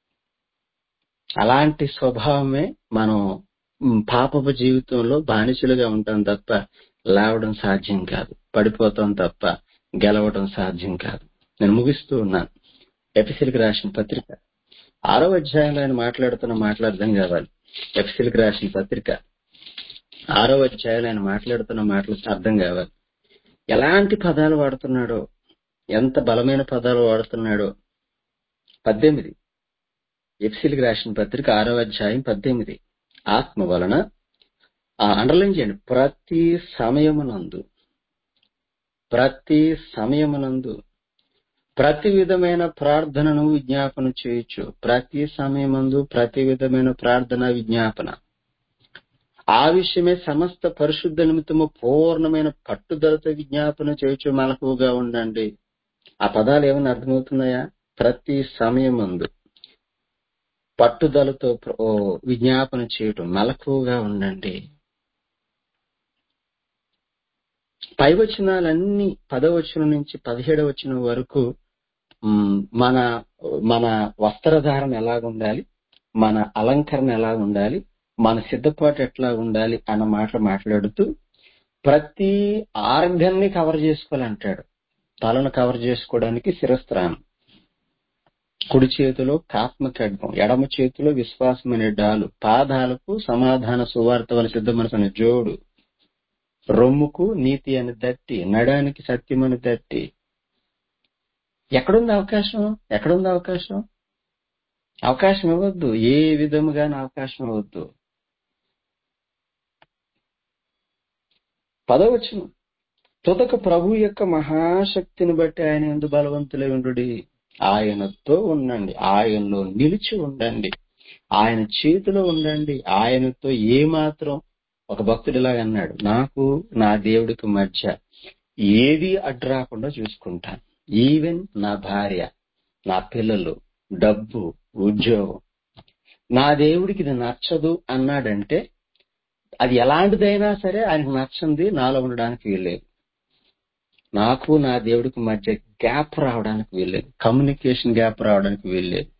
A: అలాంటి స్వభావమే మనం పాపపు జీవితంలో బానిసలుగా ఉంటాం తప్ప లేవడం సాధ్యం కాదు పడిపోతాం తప్ప గెలవడం సాధ్యం కాదు నేను ముగిస్తూ ఉన్నాను ఎపిసిల్కి రాసిన పత్రిక ఆరో అధ్యాయంలో ఆయన మాట్లాడుతున్న మాటలు అర్థం కావాలి ఎపిసిల్కి రాసిన పత్రిక ఆరో అధ్యాయంలో ఆయన మాట్లాడుతున్న మాటలు అర్థం కావాలి ఎలాంటి పదాలు వాడుతున్నాడో ఎంత బలమైన పదాలు వాడుతున్నాడో పద్దెనిమిది ఎఫ్సిల్కి రాసిన పత్రిక ఆరో అధ్యాయం పద్దెనిమిది ఆత్మ వలన అండర్లైన్ చేయండి ప్రతి సమయమునందు ప్రతి సమయమునందు ప్రతి విధమైన ప్రార్థనను విజ్ఞాపన చేయొచ్చు ప్రతి సమయమందు ప్రతి విధమైన ప్రార్థన విజ్ఞాపన ఆ విషయమే సమస్త పరిశుద్ధ నిమిత్తము పూర్ణమైన పట్టుదలతో విజ్ఞాపన చేయొచ్చు మలకుగా ఉండండి ఆ పదాలు ఏమైనా అర్థమవుతున్నాయా ప్రతి సమయమందు పట్టుదలతో విజ్ఞాపన చేయటం మెలకువగా ఉండండి పై వచనాలన్నీ పదవచనం నుంచి పదిహేడవ వచనం వరకు మన మన వస్త్రధారణ ఎలా ఉండాలి మన అలంకరణ ఎలా ఉండాలి మన సిద్ధపాటు ఎట్లా ఉండాలి అన్న మాటలు మాట్లాడుతూ ప్రతి ఆర్గన్ని కవర్ చేసుకోవాలంటాడు తలను కవర్ చేసుకోవడానికి శిరస్త్రానం కుడి చేతిలో కాత్మ ఖడ్గం ఎడమ చేతిలో విశ్వాసం అనే డాలు పాదాలకు సమాధాన సువార్త వల్ల సిద్ధమనసిన జోడు రొమ్ముకు నీతి అని దట్టి నడానికి సత్యం అని దట్టి ఎక్కడుంది అవకాశం ఎక్కడుంది అవకాశం అవకాశం ఇవ్వద్దు ఏ విధముగానే అవకాశం ఇవ్వద్దు పదవచనం తుదక ప్రభు యొక్క మహాశక్తిని బట్టి ఆయన ఎందు బలవంతులై ఉండు ఆయనతో ఉండండి ఆయనలో నిలిచి ఉండండి ఆయన చేతిలో ఉండండి ఆయనతో ఏ మాత్రం ఒక భక్తుడిలాగా అన్నాడు నాకు నా దేవుడికి మధ్య ఏది అడ్డు రాకుండా చూసుకుంటాను ఈవెన్ నా భార్య నా పిల్లలు డబ్బు ఉద్యోగం నా దేవుడికి ఇది నచ్చదు అన్నాడంటే అది ఎలాంటిదైనా సరే ఆయనకు నచ్చంది నాలో ఉండడానికి వీల్లేదు నాకు నా దేవుడికి మధ్య గ్యాప్ రావడానికి వీల్లేదు కమ్యూనికేషన్ గ్యాప్ రావడానికి వీల్లేదు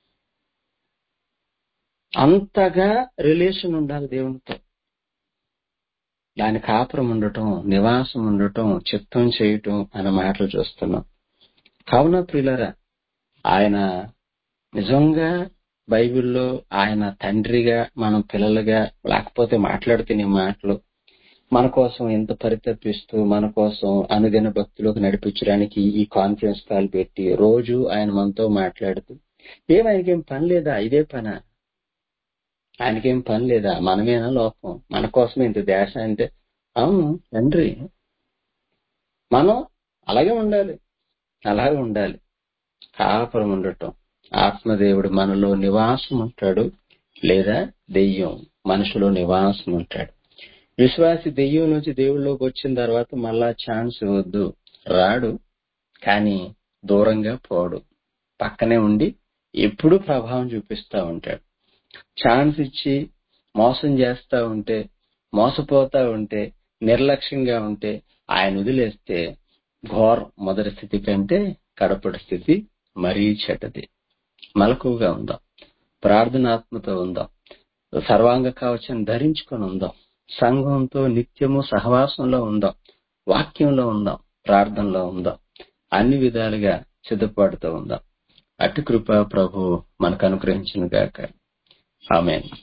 A: అంతగా రిలేషన్ ఉండాలి దేవునితో దాని కాపురం ఉండటం నివాసం ఉండటం చిత్తం చేయటం అనే మాటలు చూస్తున్నాం కావున ప్రియులరా ఆయన నిజంగా బైబిల్లో ఆయన తండ్రిగా మనం పిల్లలుగా లేకపోతే మాట్లాడుతున్న మాటలు మన కోసం ఎంత పరితపిస్తూ మన కోసం అనుదిన భక్తిలోకి నడిపించడానికి ఈ కాన్ఫరెన్స్ కాల్ పెట్టి రోజు ఆయన మనతో మాట్లాడుతూ ఏం ఆయనకేం పని లేదా ఇదే పనా ఆయనకేం పని లేదా మనమేనా లోకం మన కోసమే ఇంత దేశ అంటే అవును తండ్రి మనం అలాగే ఉండాలి అలాగే ఉండాలి కాపురం ఉండటం ఆత్మదేవుడు మనలో నివాసం ఉంటాడు లేదా దెయ్యం మనిషిలో నివాసం ఉంటాడు విశ్వాసి దెయ్యం నుంచి దేవుళ్ళలోకి వచ్చిన తర్వాత మళ్ళా ఛాన్స్ ఇవ్వద్దు రాడు కానీ దూరంగా పోడు పక్కనే ఉండి ఎప్పుడూ ప్రభావం చూపిస్తా ఉంటాడు ఛాన్స్ ఇచ్చి మోసం చేస్తా ఉంటే మోసపోతా ఉంటే నిర్లక్ష్యంగా ఉంటే ఆయన వదిలేస్తే ఘోరం మొదటి స్థితి కంటే కడపటి స్థితి మరీ చెడ్డది మలకుగా ఉందాం ప్రార్థనాత్మతో ఉందాం సర్వాంగ కవచం ధరించుకొని ఉందాం సంఘంతో నిత్యము సహవాసంలో ఉందాం వాక్యంలో ఉందాం ప్రార్థనలో ఉందాం అన్ని విధాలుగా సిద్ధపాటుతో ఉందాం అటు కృప ప్రభు మనకు అనుగ్రహించిన గాక ఆమె